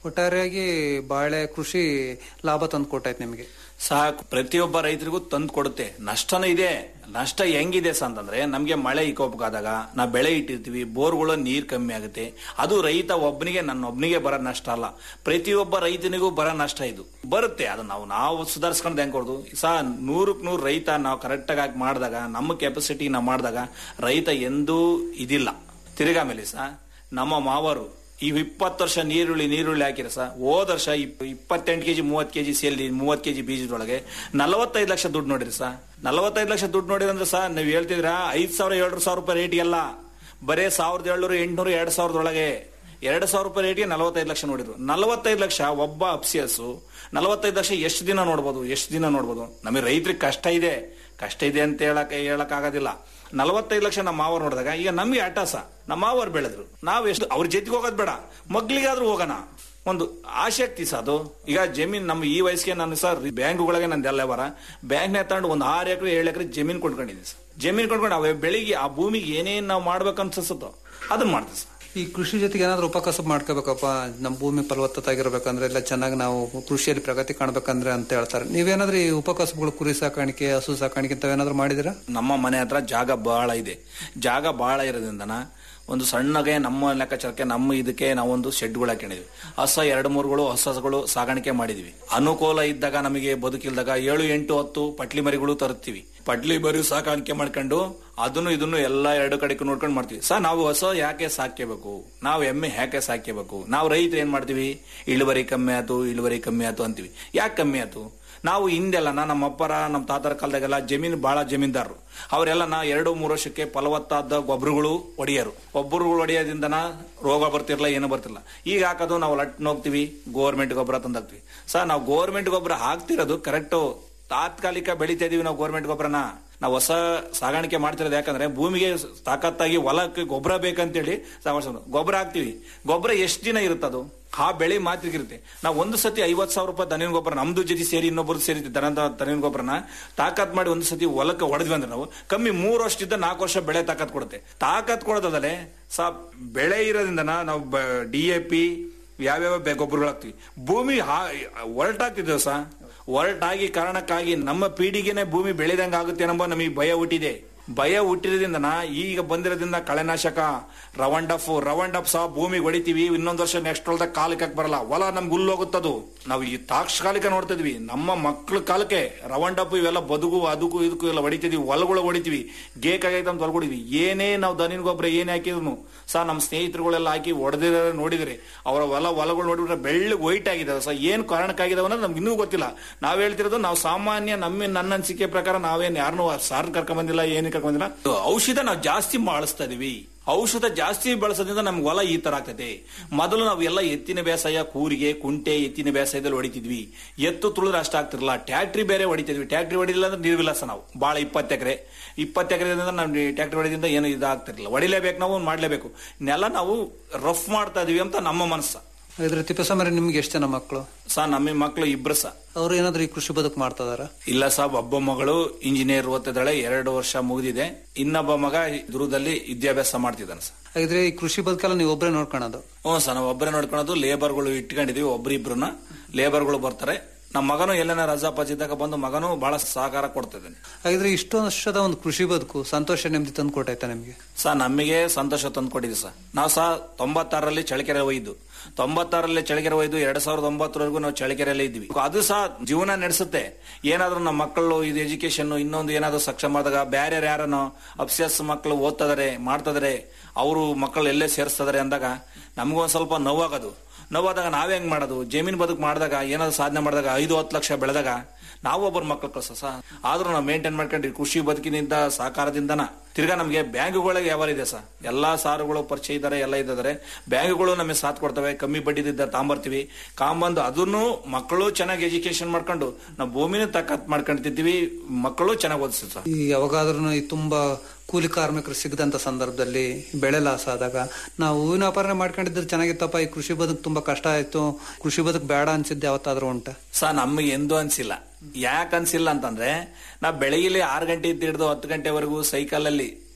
ಒಟ್ಟಾರೆಯಾಗಿ ಬಾಳೆ ಕೃಷಿ ಲಾಭ ತಂದು ಕೊಟ್ಟೈತೆ ನಿಮಗೆ ಸಾಕು ಪ್ರತಿಯೊಬ್ಬ ರೈತರಿಗೂ ತಂದು ಕೊಡುತ್ತೆ ನಷ್ಟನೂ ಇದೆ ನಷ್ಟ ಹೆಂಗಿದೆ ಸ ಅಂತಂದ್ರೆ ನಮ್ಗೆ ಮಳೆ ಇಕ್ಕೋಬೇಕಾದಾಗ ನಾವು ಬೆಳೆ ಇಟ್ಟಿರ್ತೀವಿ ಬೋರ್ಗಳು ನೀರ್ ಕಮ್ಮಿ ಆಗುತ್ತೆ ಅದು ರೈತ ಒಬ್ಬನಿಗೆ ನನ್ನ ಒಬ್ಬನಿಗೆ ಬರೋ ನಷ್ಟ ಅಲ್ಲ ಪ್ರತಿಯೊಬ್ಬ ರೈತನಿಗೂ ಬರೋ ನಷ್ಟ ಇದು ಬರುತ್ತೆ ಅದು ನಾವು ನಾವು ಸುಧಾರಿಸ್ಕೊಂಡು ಹೆಂಗ್ ಕೊಡೋದು ಸಹ ನೂರಕ್ಕೆ ನೂರು ರೈತ ನಾವು ಕರೆಕ್ಟಾಗಿ ಆಗಿ ಮಾಡಿದಾಗ ನಮ್ಮ ಕೆಪಾಸಿಟಿ ನಾವು ಮಾಡಿದಾಗ ರೈತ ಎಂದೂ ಇದಿಲ್ಲ ತಿರ್ಗಾ ಮೇಲೆ ಸಹ ನಮ್ಮ ಮಾವರು ಈ ಇಪ್ಪತ್ತು ವರ್ಷ ನೀರುಳ್ಳಿ ನೀರುಳ್ಳಿ ಹಾಕಿರ ಸಹ ಹೋದ ವರ್ಷ ಇಪ್- ಇಪ್ಪತ್ತೆಂಟು ಕೆಜಿ ಮೂವತ್ತು ಕೆಜಿ ಸೇಲಿ ಮೂವತ್ತು ಕೆಜಿ ಬೀಜದೊಳಗೆ ನಲವತ್ತೈದು ಲಕ್ಷ ದುಡ್ಡು ನೋಡಿರಿ ಸಹ ನಲವತ್ತೈದು ಲಕ್ಷ ದುಡ್ಡು ನೋಡಿದ್ರೆ ಸಹ ನೀವು ಹೇಳ್ತಿದ್ರ ಐದು ಸಾವಿರ ಏಳು ಸಾವಿರ ರೂಪಾಯಿ ರೇಟ್ಗೆಲ್ಲ ಬರೇ ಸಾವಿರದ ಏಳ್ನೂರು ಎಂಟ್ನೂರು ಎರಡು ಸಾವಿರದೊಳಗೆ ಎರಡು ಸಾವಿರ ರೂಪಾಯಿ ರೇಟ್ಗೆ ನಲವತ್ತೈದು ಲಕ್ಷ ನೋಡಿದ್ರು ನಲವತ್ತೈದು ಲಕ್ಷ ಒಬ್ಬ ಅಪ್ಸಿಯಸ್ಸು ನಲವತ್ತೈದು ಲಕ್ಷ ಎಷ್ಟು ದಿನ ನೋಡ್ಬೋದು ಎಷ್ಟು ದಿನ ನೋಡ್ಬೋದು ನಮಗೆ ರೈತರಿಗೆ ಕಷ್ಟ ಇದೆ ಕಷ್ಟ ಇದೆ ಅಂತ ಹೇಳಕ್ ಹೇಳಕ್ ಆಗೋದಿಲ್ಲ ನಲವತ್ತೈದು ಲಕ್ಷ ನಮ್ಮ ಮಾವರು ನೋಡಿದಾಗ ಈಗ ನಮ್ಗೆ ಅಟಾಸ ನಮ್ಮ ಮಾವರು ಬೆಳೆದ್ರು ನಾವು ಎಷ್ಟು ಅವ್ರ ಜೊತೆಗೆ ಹೋಗೋದು ಬೇಡ ಮಗ್ಲಿಗಾದ್ರೂ ಹೋಗೋಣ ಒಂದು ಆಸಕ್ತಿ ಸಹ ಅದು ಈಗ ಜಮೀನ್ ನಮ್ಮ ಈ ವಯಸ್ಸಿಗೆ ನಾನು ಸರ್ ಬ್ಯಾಂಕ್ಗಳಿಗೆ ನಂದು ಎಲ್ಲ ಬರ ಬ್ಯಾಂಕ್ನ ತಗೊಂಡು ಒಂದು ಆರು ಎಕರೆ ಏಳು ಎಕರೆ ಜಮೀನ್ ಕೊಂಡ್ಕೊಂಡಿದ್ದೀನಿ ಸರ್ ಜಮೀನ್ ಕೊಂಡ್ಕೊಂಡು ಅವೆ ಬೆಳಿಗ್ಗೆ ಆ ಭೂಮಿಗೆ ಏನೇನ್ ನಾವು ಮಾಡ್ಬೇಕು ಅನ್ಸುತ್ತೋ ಅದನ್ನ ಮಾಡ್ತೀವಿ ಸರ್ ಈ ಕೃಷಿ ಜೊತೆಗೆ ಏನಾದ್ರು ಉಪಕಸಬು ಮಾಡ್ಕೋಬೇಕಪ್ಪ ನಮ್ಮ ಭೂಮಿ ಫಲವತ್ತತಾಗಿರ್ಬೇಕಂದ್ರೆ ಎಲ್ಲ ಚೆನ್ನಾಗಿ ನಾವು ಕೃಷಿಯಲ್ಲಿ ಪ್ರಗತಿ ಕಾಣ್ಬೇಕಂದ್ರೆ ಅಂತ ಹೇಳ್ತಾರೆ ನೀವೇನಾದ್ರೂ ಈ ಉಪಕಸಬುಗಳು ಕುರಿ ಸಾಕಾಣಿಕೆ ಹಸು ಸಾಕಾಣಿಕೆ ಇಂಥವೇನಾದ್ರೂ ಮಾಡಿದಿರಾ ನಮ್ಮ ಮನೆ ಹತ್ರ ಜಾಗ ಬಹಳ ಇದೆ ಜಾಗ ಬಹಳ ಇರೋದ್ರಿಂದನ ಒಂದು ಸಣ್ಣಗೆ ನಮ್ಮ ಲೆಕ್ಕಾಚಾರಕ್ಕೆ ನಮ್ಮ ಇದಕ್ಕೆ ನಾವೊಂದು ಶೆಡ್ಗಳು ಹಾಕೊಂಡಿದ್ವಿ ಹಸ ಎರಡು ಮೂರುಗಳು ಹಸಗಳು ಸಾಗಾಣಿಕೆ ಮಾಡಿದ್ವಿ ಅನುಕೂಲ ಇದ್ದಾಗ ನಮಗೆ ಬದುಕಿಲ್ದಾಗ ಏಳು ಎಂಟು ಹತ್ತು ಪಟ್ಲಿ ಮರಿಗಳು ತರುತ್ತೀವಿ ಪಟ್ಲಿ ಮರಿ ಸಾಕಾಣಿಕೆ ಮಾಡ್ಕೊಂಡು ಅದನ್ನು ಇದನ್ನು ಎಲ್ಲ ಎರಡು ಕಡೆಗೂ ನೋಡ್ಕೊಂಡು ಮಾಡ್ತೀವಿ ಸರ್ ನಾವು ಹಸ ಯಾಕೆ ಸಾಕ್ಯಬೇಕು ನಾವು ಎಮ್ಮೆ ಯಾಕೆ ಸಾಕ್ಯಬೇಕು ನಾವು ರೈತರು ಏನ್ ಮಾಡ್ತೀವಿ ಇಳುವರಿ ಕಮ್ಮಿ ಆಯ್ತು ಇಳುವರಿ ಕಮ್ಮಿ ಆಯ್ತು ಅಂತೀವಿ ಯಾಕೆ ಕಮ್ಮಿ ಆಯ್ತು ನಾವು ಹಿಂದೆಲ್ಲ ನಮ್ಮ ಅಪ್ಪರ ನಮ್ಮ ತಾತರ ಕಾಲದಾಗೆಲ್ಲ ಜಮೀನು ಬಹಳ ಜಮೀನ್ದಾರರು ಅವರೆಲ್ಲ ನಾ ಎರಡು ಮೂರು ವರ್ಷಕ್ಕೆ ಫಲವತ್ತಾದ ಗೊಬ್ಬರಗಳು ಹೊಡೆಯರು ಗೊಬ್ಬರಗಳು ಹೊಡೆಯೋದ್ರಿಂದನ ರೋಗ ಬರ್ತಿರ್ಲಿಲ್ಲ ಏನು ಬರ್ತಿರ್ಲಿಲ್ಲ ಈಗ ಹಾಕೋದು ನಾವು ಲಟ್ನ ಹೋಗ್ತೀವಿ ಗೋರ್ಮೆಂಟ್ ಗೊಬ್ಬರ ತಂದಾಕ್ತಿವಿ ಸರ್ ನಾವು ಗೋರ್ಮೆಂಟ್ ಗೊಬ್ಬರ ಹಾಕ್ತಿರೋದು ಕರೆಕ್ಟು ತಾತ್ಕಾಲಿಕ ಬೆಳಿತಾ ಇದೀವಿ ನಾವು ಗೋರ್ಮೆಂಟ್ ಗೊಬ್ಬರನ ನಾವು ಹೊಸ ಸಾಗಾಣಿಕೆ ಮಾಡ್ತಿರೋದು ಯಾಕಂದ್ರೆ ಭೂಮಿಗೆ ತಾಕತ್ತಾಗಿ ಹೊಲಕ್ಕೆ ಗೊಬ್ಬರ ಬೇಕಂತೇಳಿ ಸಾಗಾಣಿಕೆ ಗೊಬ್ಬರ ಹಾಕ್ತಿವಿ ಗೊಬ್ಬರ ಎಷ್ಟು ದಿನ ಇರುತ್ತದು ಆ ಬೆಳೆ ಮಾತ್ರಿಗಿರುತ್ತೆ ನಾವು ಒಂದು ಸತಿ ಐವತ್ ಸಾವಿರ ರೂಪಾಯಿ ದನಿನ ಗೊಬ್ಬರ ನಮ್ದು ಜೊತೆ ಸೇರಿ ಇನ್ನೊಬ್ಬರು ಸೇರಿ ದನದ ದನಿನ ಗೊಬ್ಬರನ ತಾಕತ್ ಮಾಡಿ ಒಂದು ಸತಿ ಹೊಲಕ್ಕೆ ಹೊಡೆದ್ವಿ ಅಂದ್ರೆ ನಾವು ಕಮ್ಮಿ ಮೂರು ವರ್ಷದಿಂದ ನಾಲ್ಕು ವರ್ಷ ಬೆಳೆ ತಾಕತ್ ಕೊಡುತ್ತೆ ತಾಕತ್ ಕೊಡೋದಲ್ಲೇ ಸಾ ಬೆಳೆ ಇರೋದ್ರಿಂದ ನಾವು ಡಿ ಎ ಪಿ ಯಾವ್ಯಾವ ಬೆ- ಗೊಬ್ಬರಗಳು ಹಾಕ್ತಿವಿ ಭೂಮಿ ಹೊರಟಾಗ್ತಿದ್ದೇವೆ ಸಾ ಹೊರಟಾಗಿ ಕಾರಣಕ್ಕಾಗಿ ನಮ್ಮ ಪೀಳಿಗೆನೆ ಭೂಮಿ ಬೆಳೆದಂಗ ಆಗುತ್ತೆ ಅನ್ನೋ ನಮಗೆ ಭಯ ಹುಟ್ಟಿದೆ ಭಯ ಹುಟ್ಟಿರೋದ್ರಿಂದ ಈಗ ಬಂದಿರೋದ್ರಿಂದ ಕಳೆನಾಶಕ ರವಂಡಫ್ ರವಂಡಫ್ ಸಹ ಭೂಮಿಗೆ ಹೊಡಿತೀವಿ ಇನ್ನೊಂದು ವರ್ಷ ನೆಕ್ಸ್ಟ್ ಹೊಲ್ದಾಗ ಕಾಲಕ್ಕೆ ಹಾಕ್ ಬರಲ್ಲ ಹೊಲ ನಮ್ಗೆ ಹುಲ್ಲು ಹೋಗುತ್ತದು ನಾವು ಈ ತಾತ್ಕಾಲಿಕ ನೋಡ್ತಿದ್ವಿ ನಮ್ಮ ಮಕ್ಳ ಕಾಲಕ್ಕೆ ರವಂಡಫ್ ಇವೆಲ್ಲ ಬದುಕು ಅದಕ್ಕೂ ಇದಕ್ಕೂ ಎಲ್ಲ ಹೊಡಿತಿದ್ವಿ ಹೊಲಗಳು ಹೊಡಿತೀವಿ ಗೇಕಾಗೈತೆ ಅಂತ ಹೊಲ್ಗೊಡಿದ್ವಿ ಏನೇ ನಾವು ದನಿನ ಗೊಬ್ಬರ ಏನೇ ಹಾಕಿದ್ರು ಸಹ ನಮ್ಮ ಸ್ನೇಹಿತರುಗಳೆಲ್ಲ ಹಾಕಿ ಹೊಡೆದಿರ ನೋಡಿದ್ರೆ ಅವರ ಹೊಲ ಹೊಲಗಳು ನೋಡಿಬಿಟ್ರೆ ಬೆಳ್ಳಗೆ ವೈಟ್ ಆಗಿದಾವೆ ಸಹ ಏನ್ ಕಾರಣಕ್ಕಾಗಿದಾವ ಅನ್ನೋದು ನಮ್ಗೆ ಇನ್ನೂ ಗೊತ್ತಿಲ್ಲ ನಾವ್ ಹೇಳ್ತಿರೋದು ನಾವು ಸಾಮಾನ್ಯ ನಮ್ಮ ನನ್ನ ಅನಿಸಿಕೆ ಪ್ರಕಾರ ನಾವೇನ್ ಯಾರನ್ನೂ ಸಾರ್ ಕರ್ಕೊಂಡ್ ಬಂದಿಲ್ಲ ಏನು ಕರ್ಕೊಂಡ್ ಬಂದಿಲ್ಲ ಔಷಧ ನಾವು ಜಾಸ್ತಿ ಬಳಸ್ತಾ ಇದೀವಿ ಔಷಧ ಜಾಸ್ತಿ ಬಳಸೋದ್ರಿಂದ ನಮ್ಗೆ ಹೊಲ ಈ ತರ ಆಗ್ತದೆ ಮೊದಲು ನಾವು ಎಲ್ಲ ಎತ್ತಿನ ಬೇಸಾಯ ಕೂರಿಗೆ ಕುಂಟೆ ಎತ್ತಿನ ಬೇಸಾಯದಲ್ಲಿ ಹೊಡಿತಿದ್ವಿ ಎತ್ತು ತುಳಿದ್ರೆ ಅಷ್ಟ ಆಗ್ತಿರಲ್ಲ ಟ್ಯಾಕ್ಟ್ರಿ ಬೇರೆ ಹೊಡಿತಿದ್ವಿ ಟ್ಯಾಕ್ಟ್ರಿ ಹೊಡಿಲಿಲ್ಲ ಅಂದ್ರೆ ನಿರ್ವಿಲಾಸ ನಾವು ಬಾಳ ಇಪ್ಪತ್ತು ಎಕರೆ ಇಪ್ಪತ್ತು ಎಕರೆದಿಂದ ನಾವು ಟ್ಯಾಕ್ಟ್ರಿ ಹೊಡಿದಿಂದ ಏನು ಇದಾಗ್ತಿರ್ಲಿಲ್ಲ ಹೊಡಿಲೇಬೇಕು ನಾವು ಮಾಡ್ಲೇಬೇಕು ನೆಲ ನಾವು ರಫ್ ಮಾಡ್ತಾ ಇದೀವಿ ಅಂತ ನಮ್ಮ ಮನಸ್ಸು ಇದ್ರ ತಿಪ್ಪಸಮರಿ ನಿಮ್ಗೆ ಎಷ್ಟು ಜನ ಮಕ್ಕಳು ಸಾ ನಮ್ಮ ಮಕ್ಕಳು ಇಬ್ರು ಸಹ ಅವ್ರು ಏನಾದ್ರು ಈ ಕೃಷಿ ಬದುಕು ಮಾಡ್ತಾ ಇದಾರ ಇಲ್ಲ ಸಾಬ್ ಒಬ್ಬ ಮಗಳು ಇಂಜಿನಿಯರ್ ಓದ್ತಿದ್ದಾಳೆ ಎರಡು ವರ್ಷ ಮುಗಿದಿದೆ ಇನ್ನೊಬ್ಬ ಮಗ ದುರ್ಗದಲ್ಲಿ ವಿದ್ಯಾಭ್ಯಾಸ ಮಾಡ್ತಿದ್ದಾನೆ ಸರ್ ಹಾಗಿದ್ರೆ ಈ ಕೃಷಿ ಬದುಕೆಲ್ಲ ನೀವು ಒಬ್ಬರೇ ನೋಡ್ಕೊಳೋದು ಹ್ಞೂ ಸರ್ ನಾವು ಒಬ್ಬರೇ ನೋಡ್ಕೊಳೋದು ಲೇಬರ್ಗಳು ಇಟ್ಕೊಂಡಿದೀವಿ ಒಬ್ರಿಬ್ರನ್ನ ಲೇಬರ್ಗಳು ಬರ್ತಾರೆ ನಮ್ಮ ಮಗನು ಎಲ್ಲನ ರಜಾ ಪಜಿದ್ದಾಗ ಬಂದು ಮಗನು ಬಹಳ ಸಹಕಾರ ಕೊಡ್ತಿದ್ದಾನೆ ಹಾಗಿದ್ರೆ ಇಷ್ಟು ವರ್ಷದ ಒಂದು ಕೃಷಿ ಬದುಕು ಸಂತೋಷ ನೆಮ್ಮದಿ ತಂದು ಕೊಟ್ಟೈತಾ ನಿಮ್ಗೆ ಸರ್ ನಮಗೆ ಸಂತೋಷ ತಂದು ಕೊಟ್ಟಿದೆ ಸರ್ ನಾವು ಸಹ ತೊಂಬತ್ತಾರರಲ್ಲಿ ಚಳಿಕೆರೆ ಒಯ್ದು ತೊಂಬತ್ತಾರರಲ್ಲಿ ಚಳಿಕೆರೆ ಒಯ್ದು ಎರಡ್ ಸಾವಿರದ ಒಂಬತ್ತರವರೆಗೂ ನಾವು ಚಳಿಕೆರೆಯಲ್ಲೇ ಇದ್ವಿ ಅದು ಸಹ ಜೀವನ ನಡೆಸುತ್ತೆ ಏನಾದ್ರೂ ನಮ್ಮ ಮಕ್ಕಳು ಇದು ಎಜುಕೇಶನ್ ಇನ್ನೊಂದು ಏನಾದ್ರು ಸಕ್ಷಮ ಆದಾಗ ಬೇರೆ ಯಾರನೋ ಅಪ್ಸೆಸ್ ಮಕ್ಕಳು ಓದ್ತಿದಾರೆ ಮಾಡ್ತಿದಾರೆ ಅವರು ಮಕ್ಕಳು ಎಲ್ಲೇ ಸೇರಿಸ್ತಿದಾರೆ ಅಂದಾಗ ನಮಗೊಂದ್ ಸ್ವಲ್ಪ ನೋವಾಗೋದು ನೋವಾದಾಗ ನಾವೇ ಹೆಂಗ್ ಮಾಡೋದು ಜಮೀನ್ ಬದುಕು ಮಾಡಿದಾಗ ಏನಾದ್ರು ಸಾಧನೆ ಮಾಡಿದಾಗ ಐದು ಹತ್ತು ಲಕ್ಷ ಬೆಳೆದಾಗ ನಾವು ಒಬ್ಬರು ಮಕ್ಕಳು ಕಳ್ಸ ಸಹ ಆದ್ರೂ ನಾವು ಮೇಂಟೈನ್ ಮಾಡ್ಕೊಂಡ್ರಿ ಕೃಷಿ ಬದುಕಿನಿಂದ ಸಹಕಾರದಿಂದನ ತಿರ್ಗಾ ನಮಗೆ ಬ್ಯಾಂಕುಗಳಿಗೆ ವ್ಯವಹಾರ ಇದೆ ಸರ್ ಎಲ್ಲಾ ಸಾರುಗಳು ಪರಿಚಯ ಇದ್ದಾರೆ ಎಲ್ಲ ಇದ್ದಾರೆ ಬ್ಯಾಂಕುಗಳು ನಮಗೆ ಸಾಥ್ ಕೊಡ್ತವೆ ಕಮ್ಮಿ ಬಡ್ಡಿದಿದ್ದ ತಾಂಬರ್ತೀವಿ ಕಾಂಬಂದು ಅದನ್ನು ಮಕ್ಕಳು ಚೆನ್ನಾಗಿ ಎಜುಕೇಶನ್ ಮಾಡ್ಕೊಂಡು ನಾವು ಭೂಮಿನ ತಕ್ಕತ್ ಮಾಡ್ಕೊಂತಿದ್ದೀವಿ ಮಕ್ಕಳು ಚೆನ್ನಾಗಿ ಓದಿಸ್ತೀವಿ ಸರ್ ಈ ಯಾವಾಗಾದ್ರೂ ಈ ತುಂಬಾ ಕೂಲಿ ಕಾರ್ಮಿಕರು ಸಿಗದಂತ ಸಂದರ್ಭದಲ್ಲಿ ಬೆಳೆ ಲಾಸ್ ಆದಾಗ ನಾವು ಹೂವಿನ ವ್ಯಾಪಾರ ಮಾಡ್ಕೊಂಡಿದ್ರೆ ಚೆನ್ನಾಗಿತ್ತಪ್ಪ ಈ ಕೃಷಿ ಬದುಕು ತುಂಬಾ ಕಷ್ಟ ಆಯ್ತು ಕೃಷಿ ಬದುಕು ಬೇಡ ಅನ್ಸಿದ್ದೆ ಯಾವತ್ತಾದ್ರೂ ಉಂಟ ಸರ್ ನಮಗೆ ಎಂದೂ ಅನ್ಸಿಲ್ಲ ಯಾಕೆ ಅನ್ಸಿಲ್ಲ ಅಂತಂದ್ರೆ ನಾವು ಬೆಳಗಿಲಿ ಆರು ಗಂಟೆ ಹಿಡಿದು ಹತ್ತು ಗಂಟೆವರೆಗೂ ಸೈಕಲ್ ಅಲ್ಲಿ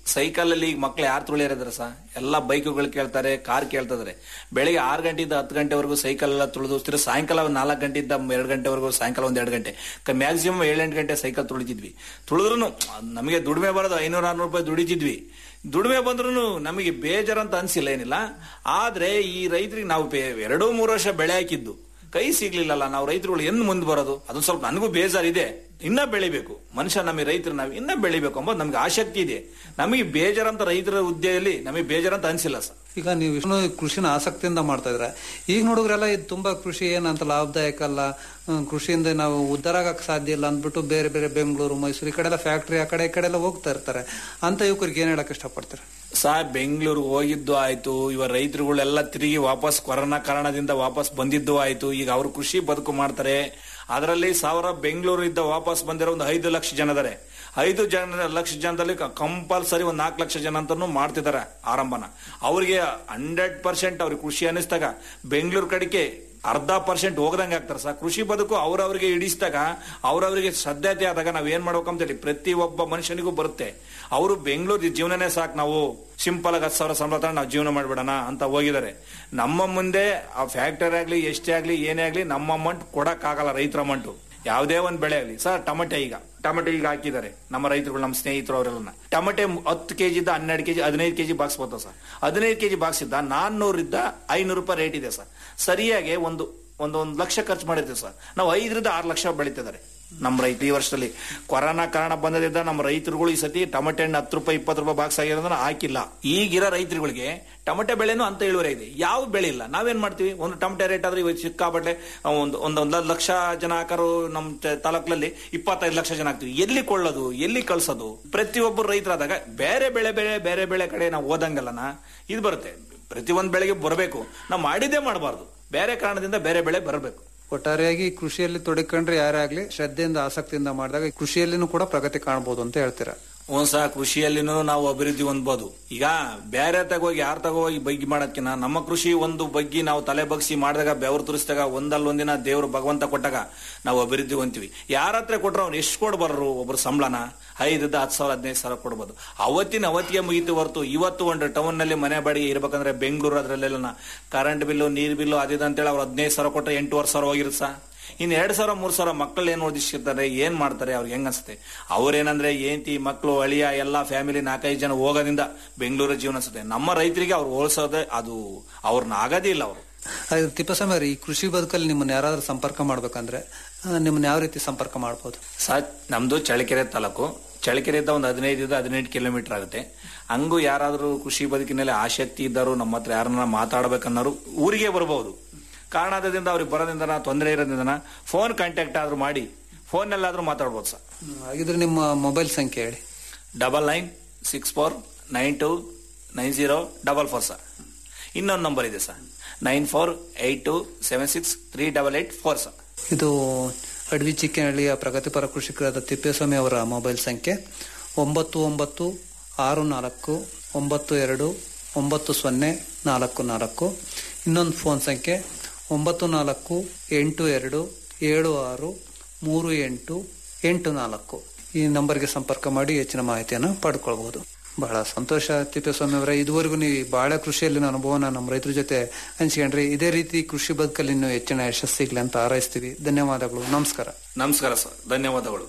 ಸೈಕಲ್ ಅಲ್ಲಿ ಈಗ ಮಕ್ಳು ಯಾರು ತುಳಿಯರಿದಾರೆ ಸರ್ ಎಲ್ಲ ಬೈಕುಗಳು ಕೇಳ್ತಾರೆ ಕಾರ್ ಕೇಳ್ತಿದಾರೆ ಬೆಳಿಗ್ಗೆ ಆರು ಗಂಟೆಯಿಂದ ಹತ್ತು ಗಂಟೆವರೆಗೂ ಸೈಕಲ್ ಎಲ್ಲ ತುಳಿದು ತಿರ್ಗಿ ಸಾಯಂಕಾಲ ಒಂದು ನಾಲ್ಕು ಗಂಟೆಯಿಂದ ಎರಡು ಗಂಟೆವರೆಗೂ ಸಾಯಂಕಾಲ ಒಂದ್ ಎರಡು ಗಂಟೆ ಮ್ಯಾಕ್ಸಿಮಮ್ ಏಳೆಂಟು ಗಂಟೆ ಸೈಕಲ್ ತುಳಿತಿದ್ವಿ ತುಳಿದ್ರು ನಮಗೆ ದುಡಿಮೆ ಬರೋದು ಐನೂರ ಆರ್ನೂರು ರೂಪಾಯಿ ದುಡಿತಿದ್ವಿ ದುಡಿಮೆ ಬಂದ್ರು ನಮಗೆ ಬೇಜಾರಂತ ಅನ್ಸಿಲ್ಲ ಏನಿಲ್ಲ ಆದ್ರೆ ಈ ರೈತರಿಗೆ ನಾವು ಬೇ- ಎರಡೂ ಮೂರು ವರ್ಷ ಬೆಳೆ ಹಾಕಿದ್ದು ಕೈ ಸಿಗ್ಲಿಲ್ಲಲ್ಲ ನಾವು ರೈತರುಗಳು ಎಂದು ಮುಂದೆ ಬರೋದು ಅದೊಂದು ಸ್ವಲ್ಪ ನನಗೂ ಬೇಜಾರಿದೆ ಇನ್ನ ಬೆಳಿಬೇಕು ಮನುಷ್ಯ ನಮಗೆ ರೈತರು ನಾವು ಇನ್ನ ಬೆಳಿಬೇಕು ಅಂಬೋದು ನಮ್ಗೆ ಆಸಕ್ತಿ ಇದೆ ನಮಗೆ ಬೇಜಾರಂತ ರೈತರ ಹುದ್ದೆಯಲ್ಲಿ ನಮಗೆ ಬೇಜಾರಂತ ಅನ್ಸಿಲ್ಲ ಸರ್ ಈಗ ನೀವು ಇಷ್ಟು ಕೃಷಿನ ಆಸಕ್ತಿಯಿಂದ ಮಾಡ್ತಾ ಇದ್ರೆ ಈಗ ನೋಡಿದ್ರೆಲ್ಲ ಇದು ತುಂಬಾ ಕೃಷಿ ಏನಂತ ಲಾಭದಾಯಕ ಅಲ್ಲ ಹ್ಮ್, ಕೃಷಿಯಿಂದ ನಾವು ಉದ್ಧಾರ ಆಗಕ್ ಸಾಧ್ಯ ಇಲ್ಲ ಅಂದ್ಬಿಟ್ಟು ಬೇರೆ ಬೇರೆ ಬೆಂಗಳೂರು ಮೈಸೂರು ಈ ಕಡೆ ಎಲ್ಲ ಫ್ಯಾಕ್ಟ್ರಿ ಆ ಕಡೆ ಈ ಕಡೆ ಎಲ್ಲ ಹೋಗ್ತಾ ಇರ್ತಾರೆ ಅಂತ ಯುವಕರಿಗೆ ಏನ್ ಹೇಳಕ್ ಇಷ್ಟಪಡ್ತಾರೆ ಸಾ ಬೆಂಗಳೂರು ಹೋಗಿದ್ದು ಆಯ್ತು ಇವ ರೈತರುಗಳೆಲ್ಲ ತಿರುಗಿ ವಾಪಸ್ ಕೊರೋನಾ ಕಾರಣದಿಂದ ವಾಪಸ್ ಬಂದಿದ್ದು ಆಯ್ತು ಈಗ ಅವರು ಕೃಷಿ ಬದುಕು ಮಾಡ್ತಾರೆ ಅದರಲ್ಲಿ ಸಾವಿರ ಬೆಂಗಳೂರು ಇದ್ದ ವಾಪಸ್ ಬಂದಿರೋ ಒಂದು ಐದು ಲಕ್ಷ ಜನ ಇದಾರೆ ಐದು ಜನ ಲಕ್ಷ ಜನದಲ್ಲಿ ಕಂಪಲ್ಸರಿ ಒಂದು ನಾಲ್ಕು ಲಕ್ಷ ಜನ ಅಂತಾನು ಮಾಡ್ತಿದ್ದಾರೆ ಆರಂಭನ ಅವ್ರಿಗೆ ಹಂಡ್ರೆಡ್ ಪರ್ಸೆಂಟ್ ಅವ್ರಿಗೆ ಖುಷಿ ಅನಿಸ್ದಾಗ ಬೆಂಗಳೂರು ಕಡೆಗೆ ಅರ್ಧ ಪರ್ಸೆಂಟ್ ಹೋಗದಂಗೆ ಆಗ್ತಾರೆ ಸರ್ ಕೃಷಿ ಬದುಕು ಅವ್ರವ್ರಿಗೆ ಇಡಿಸಿದಾಗ ಅವ್ರವ್ರಿಗೆ ಶ್ರದ್ಧತೆ ಆದಾಗ ನಾವ್ ಏನ್ ಮಾಡ್ಬೇಕಂತ ಹೇಳಿ ಪ್ರತಿ ಒಬ್ಬ ಮನುಷ್ಯನಿಗೂ ಬರುತ್ತೆ ಅವರು ಬೆಂಗಳೂರು ಜೀವನನೇ ಸಾಕು ನಾವು ಸಿಂಪಲ್ ಆಗಿ ಹತ್ತು ಸಾವಿರ ಸಂಬಳ ತಗೊಂಡು ನಾವು ಜೀವನ ಮಾಡ್ಬಿಡೋಣ ಅಂತ ಹೋಗಿದ್ದಾರೆ ನಮ್ಮ ಮುಂದೆ ಆ ಫ್ಯಾಕ್ಟರಿ ಆಗ್ಲಿ ಎಷ್ಟೇ ಆಗ್ಲಿ ಏನೇ ಆಗ್ಲಿ ನಮ್ಮ ಅಮೌಂಟ್ ಕೊಡಕ್ ಆಗಲ್ಲ ರೈತರ ಅಮೌಂಟ್ ಯಾವುದೇ ಒಂದ್ ಬೆಳೆ ಆಗ್ಲಿ ಸರ್ ಟಮಟೆ ಈಗ ಟಮಟೆ ಈಗ ಹಾಕಿದ್ದಾರೆ ನಮ್ಮ ರೈತರುಗಳು ನಮ್ಮ ಸ್ನೇಹಿತರು ಅವರೆಲ್ಲ ಟಮಟೆ ಹತ್ತು ಕೆಜಿ ಇದ್ದ ಹನ್ನೆರಡು ಕೆಜಿ ಹದಿನೈದು ಕೆಜಿ ಬಾಕ್ಸ್ ಬರ್ತದೆ ಸರ್ ಹದಿನೈದು ಕೆಜಿ ಬಾಕ್ಸ್ ಇದ್ದ ನಾನ್ನೂರಿದ್ದ ಐನೂರು ರೂಪಾಯಿ ರೇಟ್ ಇದೆ ಸರ್ ಸರಿಯಾಗಿ ಒಂದು ಒಂದು ಒಂದು ಲಕ್ಷ ಖರ್ಚು ಮಾಡಿರ್ತೀವಿ ಸರ್ ನಾವು ಐದರಿಂದ ಆರು ಲಕ್ಷ ಬೆಳೀತಿದ್ದಾರೆ ನಮ್ಮ ರೈತ ಈ ವರ್ಷದಲ್ಲಿ ಕೊರೋನಾ ಕಾರಣ ಬಂದದಿಂದ ನಮ್ಮ ರೈತರುಗಳು ಈ ಸತಿ ಟಮಟೆ ಹಣ್ಣು ಹತ್ತು ರೂಪಾಯಿ ಇಪ್ಪತ್ತು ರೂಪಾಯಿ ಬಾಕ್ಸ್ ಆಗಿರೋದನ್ನ ಹಾಕಿಲ್ಲ ಈಗಿರೋ ರೈತರುಗಳಿಗೆ ಟಮಟೆ ಬೆಳೆನೂ ಅಂತ ಇಳುವರಿ ಇದೆ ಯಾವ ಬೆಳೆ ಇಲ್ಲ ನಾವೇನ್ ಮಾಡ್ತೀವಿ ಒಂದು ಟಮಟೆ ರೇಟ್ ಆದ್ರೆ ಇವತ್ತು ಸಿಕ್ಕಾಪಟ್ಟೆ ಒಂದು ಒಂದು ಒಂದು ಲಕ್ಷ ಜನ ಹಾಕರು ನಮ್ಮ ತ- ತಾಲೂಕಲ್ಲಿ ಇಪ್ಪತ್ತೈದು ಲಕ್ಷ ಜನ ಹಾಕ್ತಿವಿ ಎಲ್ಲಿ ಕೊಳ್ಳೋದು ಎಲ್ಲಿ ಕಳ್ಸೋದು ಪ್ರತಿಯೊಬ್ಬರು ರೈತರಾದಾಗ ಬೇರೆ ಬೆಳೆ ಬೆಳೆ ಬೇರೆ ಬೆಳೆ ಕಡೆ ನಾವು ಓದಂಗಲ್ಲನ ಇದು ಬರುತ್ತೆ ಪ್ರತಿಯೊಂದು ಬೆಳೆಗೆ ಬರಬೇಕು ನಾವು ಮಾಡಿದ್ದೇ ಮಾಡಬಾರ್ದು ಬೇರೆ ಕಾರಣದಿಂದ ಬೇರೆ ಬೆಳೆ ಬರಬೇಕು ಒಟ್ಟಾರೆಯಾಗಿ ಕೃಷಿಯಲ್ಲಿ ತೊಡಕೊಂಡ್ರೆ ಯಾರೇ ಆಗ್ಲಿ ಶ್ರದ್ಧೆಯಿಂದ ಆಸಕ್ತಿಯಿಂದ ಮಾಡಿದಾಗ ಕೃಷಿಯಲ್ಲಿನೂ ಕೂಡ ಪ್ರಗತಿ ಕಾಣಬಹುದು ಅಂತ ಹೇಳ್ತೀರಾ ಒಂದ್ ಸಹ ಕೃಷಿಯಲ್ಲಿನೂ ನಾವು ಅಭಿವೃದ್ಧಿ ಹೊಂದ್ಬೋದು ಈಗ ಬೇರೆ ತಗೋಗಿ ಯಾರ ತಗೋಗಿ ಬಗ್ಗಿ ಮಾಡೋದ್ಕಿನ್ನ ನಮ್ಮ ಕೃಷಿ ಒಂದು ಬಗ್ಗಿ ನಾವು ತಲೆ ಬಗ್ಸಿ ಮಾಡಿದಾಗ ಬೆವರು ತುರಿಸಿದಾಗ ಒಂದಲ್ಲ ಒಂದಿನ ದೇವ್ರು ಭಗವಂತ ಕೊಟ್ಟಾಗ ನಾವು ಅಭಿವೃದ್ಧಿ ಹೊಂತೀವಿ ಯಾರ ಹತ್ರ ಕೊಟ್ರೆ ಅವ್ನು ಎಷ್ಟು ಕೊಡ್ಬಾರ್ರು ಒಬ್ರು ಸಂಬಳನ ಐದರಿಂದ ಹತ್ತು ಸಾವಿರ ಹದಿನೈದು ಸಾವಿರ ಕೊಡ್ಬೋದು ಅವತ್ತಿನ ಅವತ್ತಿಗೆ ಮುಗೀತು ಹೊರತು ಇವತ್ತು ಒಂದು ಟೌನ್ ನಲ್ಲಿ ಮನೆ ಬಾಡಿಗೆ ಇರ್ಬೇಕಂದ್ರೆ ಬೆಂಗಳೂರು ಅದ್ರಲ್ಲೆಲ್ಲ ಕರೆಂಟ್ ಬಿಲ್ಲು ನೀರ್ ಬಿಲ್ಲು ಅದಿದೆ ಅಂತೇಳಿ ಅವ್ರು ಹದಿನೈದು ಸಾವಿರ ಕೊಟ್ಟರೆ ಎಂಟೂವರೆ ಸಾವಿರ ಹೋಗಿರುತ್ತೆ ಸಾ ಇನ್ ಎರಡ್ ಸಾವಿರ ಮೂರ್ ಸಾವಿರ ಮಕ್ಕಳು ಏನ್ ಓದಿಸಿರ್ತಾರೆ ಏನ್ ಮಾಡ್ತಾರೆ ಅವ್ರಿಗೆ ಹೆಂಗ್ ಅನ್ಸುತ್ತೆ ಅವ್ರೇನಂದ್ರೆ ಏಂತಿ ಮಕ್ಕಳು ಅಳಿಯ ಎಲ್ಲಾ ಫ್ಯಾಮಿಲಿ ನಾಲ್ಕೈದು ಜನ ಹೋಗೋದ್ರಿಂದ ಬೆಂಗಳೂರು ಜೀವನ ಅನ್ಸುತ್ತೆ ನಮ್ಮ ರೈತರಿಗೆ ಅವ್ರು ಹೋಲ್ಸೋದೇ ಅದು ಅವ್ರನ್ನ ಆಗೋದೇ ಇಲ್ಲ ಅವರು ಹಾಗೆ ತಿಪ್ಪಸ್ವಾಮಿ ಅವ್ರೆ, ಈ ಕೃಷಿ ಬದುಕಲ್ಲಿ ನಿಮ್ಮನ್ನ ಯಾರಾದ್ರೂ ಸಂಪರ್ಕ ಮಾಡ್ಬೇಕಂದ್ರೆ ಆ, ನಿಮ್ಮನ್ನ ಯಾವ ರೀತಿ ಸಂಪರ್ಕ ಮಾಡ್ಬೋದು ಸಾ ನಮ್ದು ಚಳ್ಳಕೆರೆ ತಾಲೂಕು ಚಳ್ಳಕೆರೆಯಿಂದ ಒಂದು ಹದಿನೈದರಿಂದ ಹದಿನೆಂಟು ಕಿಲೋಮೀಟರ್ ಆಗುತ್ತೆ ಹಂಗೂ ಯಾರಾದ್ರೂ ಕೃಷಿ ಬದುಕಿನಲ್ಲಿ ಆಸಕ್ತಿ ಇದ್ದರು ನಮ್ಮ ಹತ್ರ ಯಾರನ್ನ ಮಾತಾಡ್ಬೇಕನ್ನೋರು ಊರಿಗೆ ಬರಬಹುದು ಕಾರಣದಿಂದ ಅವ್ರಿಗೆ ಬರೋದ್ರಿಂದ ತೊಂದರೆ ಇರೋದ್ರಿಂದ ಫೋನ್ ಕಾಂಟ್ಯಾಕ್ಟ್ ಆದ್ರೂ ಮಾಡಿ ಫೋನ್ನಲ್ಲಾದ್ರೂ ಮಾತಾಡ್ಬೋದು ಸರ್ ಹ್ಮ್, ಹಾಗಿದ್ರೆ ನಿಮ್ಮ ಮೊಬೈಲ್ ಸಂಖ್ಯೆ ಹೇಳಿ double nine six four nine two nine zero double four sir ಇನ್ನೊಂದು ನಂಬರ್ ಇದೆ sir nine four eight two seven six three double eight four sir ಇದು ಅಡವಿ ಚಿಕ್ಕನಹಳ್ಳಿಯ ಪ್ರಗತಿಪರ ಕೃಷಿಕರಾದ ತಿಪ್ಪೇಸ್ವಾಮಿ ಅವರ ಮೊಬೈಲ್ ಸಂಖ್ಯೆ ಒಂಬತ್ತು ಒಂಬತ್ತು ಆರು ನಾಲ್ಕು ಒಂಬತ್ತು ಎರಡು ಒಂಬತ್ತು ಸೊನ್ನೆ ನಾಲ್ಕು ನಾಲ್ಕು ಇನ್ನೊಂದು ಫೋನ್ ಸಂಖ್ಯೆ ಒಂಬತ್ತು ನಾಲ್ಕು ಎಂಟು ಎರಡು ಏಳು ಆರು ಮೂರು ಎಂಟು ಎಂಟು ನಾಲ್ಕು ಈ ನಂಬರ್ಗೆ ಸಂಪರ್ಕ ಮಾಡಿ ಹೆಚ್ಚಿನ ಮಾಹಿತಿಯನ್ನು ಪಡ್ಕೊಳ್ಬಹುದು ಬಹಳ ಸಂತೋಷ ತಿಪ್ಪೇಸ್ವಾಮಿ ಅವರೇ ಇದುವರೆಗೂ ನೀವು ಈ ಬಾಳೆ ಕೃಷಿಯಲ್ಲಿನ ಅನುಭವನ ನಮ್ಮ ರೈತರ ಜೊತೆ ಹಂಚ್ಕೊಂಡ್ರಿ ಇದೇ ರೀತಿ ಕೃಷಿ ಬದುಕಲ್ಲಿ ಇನ್ನೂ ಹೆಚ್ಚಿನ ಯಶಸ್ಸು ಸಿಗ್ಲಿ ಅಂತ ಹಾರೈಸ್ತೀವಿ ಧನ್ಯವಾದಗಳು ನಮಸ್ಕಾರ ನಮಸ್ಕಾರ ಸರ್ ಧನ್ಯವಾದಗಳು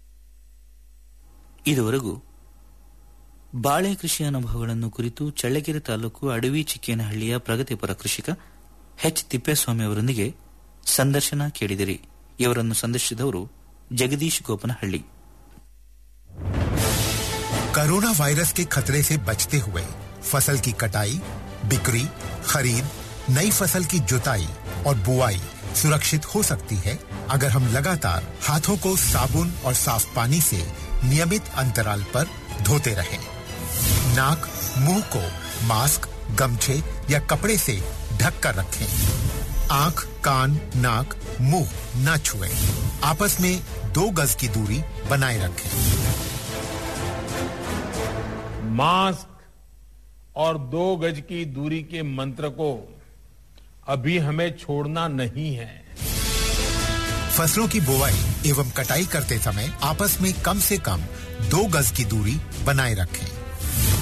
ಇದುವರೆಗೂ ಬಾಳೆ ಕೃಷಿ ಅನುಭವಗಳನ್ನು ಕುರಿತು ಚಳ್ಳಕೆರೆ ತಾಲೂಕು ಅಡವಿ ಚಿಕ್ಕೇನಹಳ್ಳಿಯ ಪ್ರಗತಿಪರ ಕೃಷಿಕ ಎಚ್ ತಿಪ್ಪೇಸ್ವಾಮಿ ಅವರೊಂದಿಗೆ ಸಂದರ್ಶನ ಕೇಳಿದಿರಿ ಇವರನ್ನು ಸಂದರ್ಶಿಸಿದವರು ಜಗದೀಶ್ ಗೋಪನಹಳ್ಳಿ कोरोना वायरस के खतरे से बचते हुए फसल की कटाई बिक्री खरीद नई फसल की जुताई और बुआई सुरक्षित हो सकती है अगर हम लगातार हाथों को साबुन और साफ पानी से नियमित अंतराल पर धोते रहें। नाक मुंह को मास्क गमछे या कपड़े से ढक कर रखें आंख कान नाक मुंह न छुएं। आपस में दो गज की दूरी बनाए रखें मास्क और दो गज की दूरी के मंत्र को अभी हमें छोड़ना नहीं है फसलों की बुवाई एवं कटाई करते समय आपस में कम से कम दो गज की दूरी बनाए रखें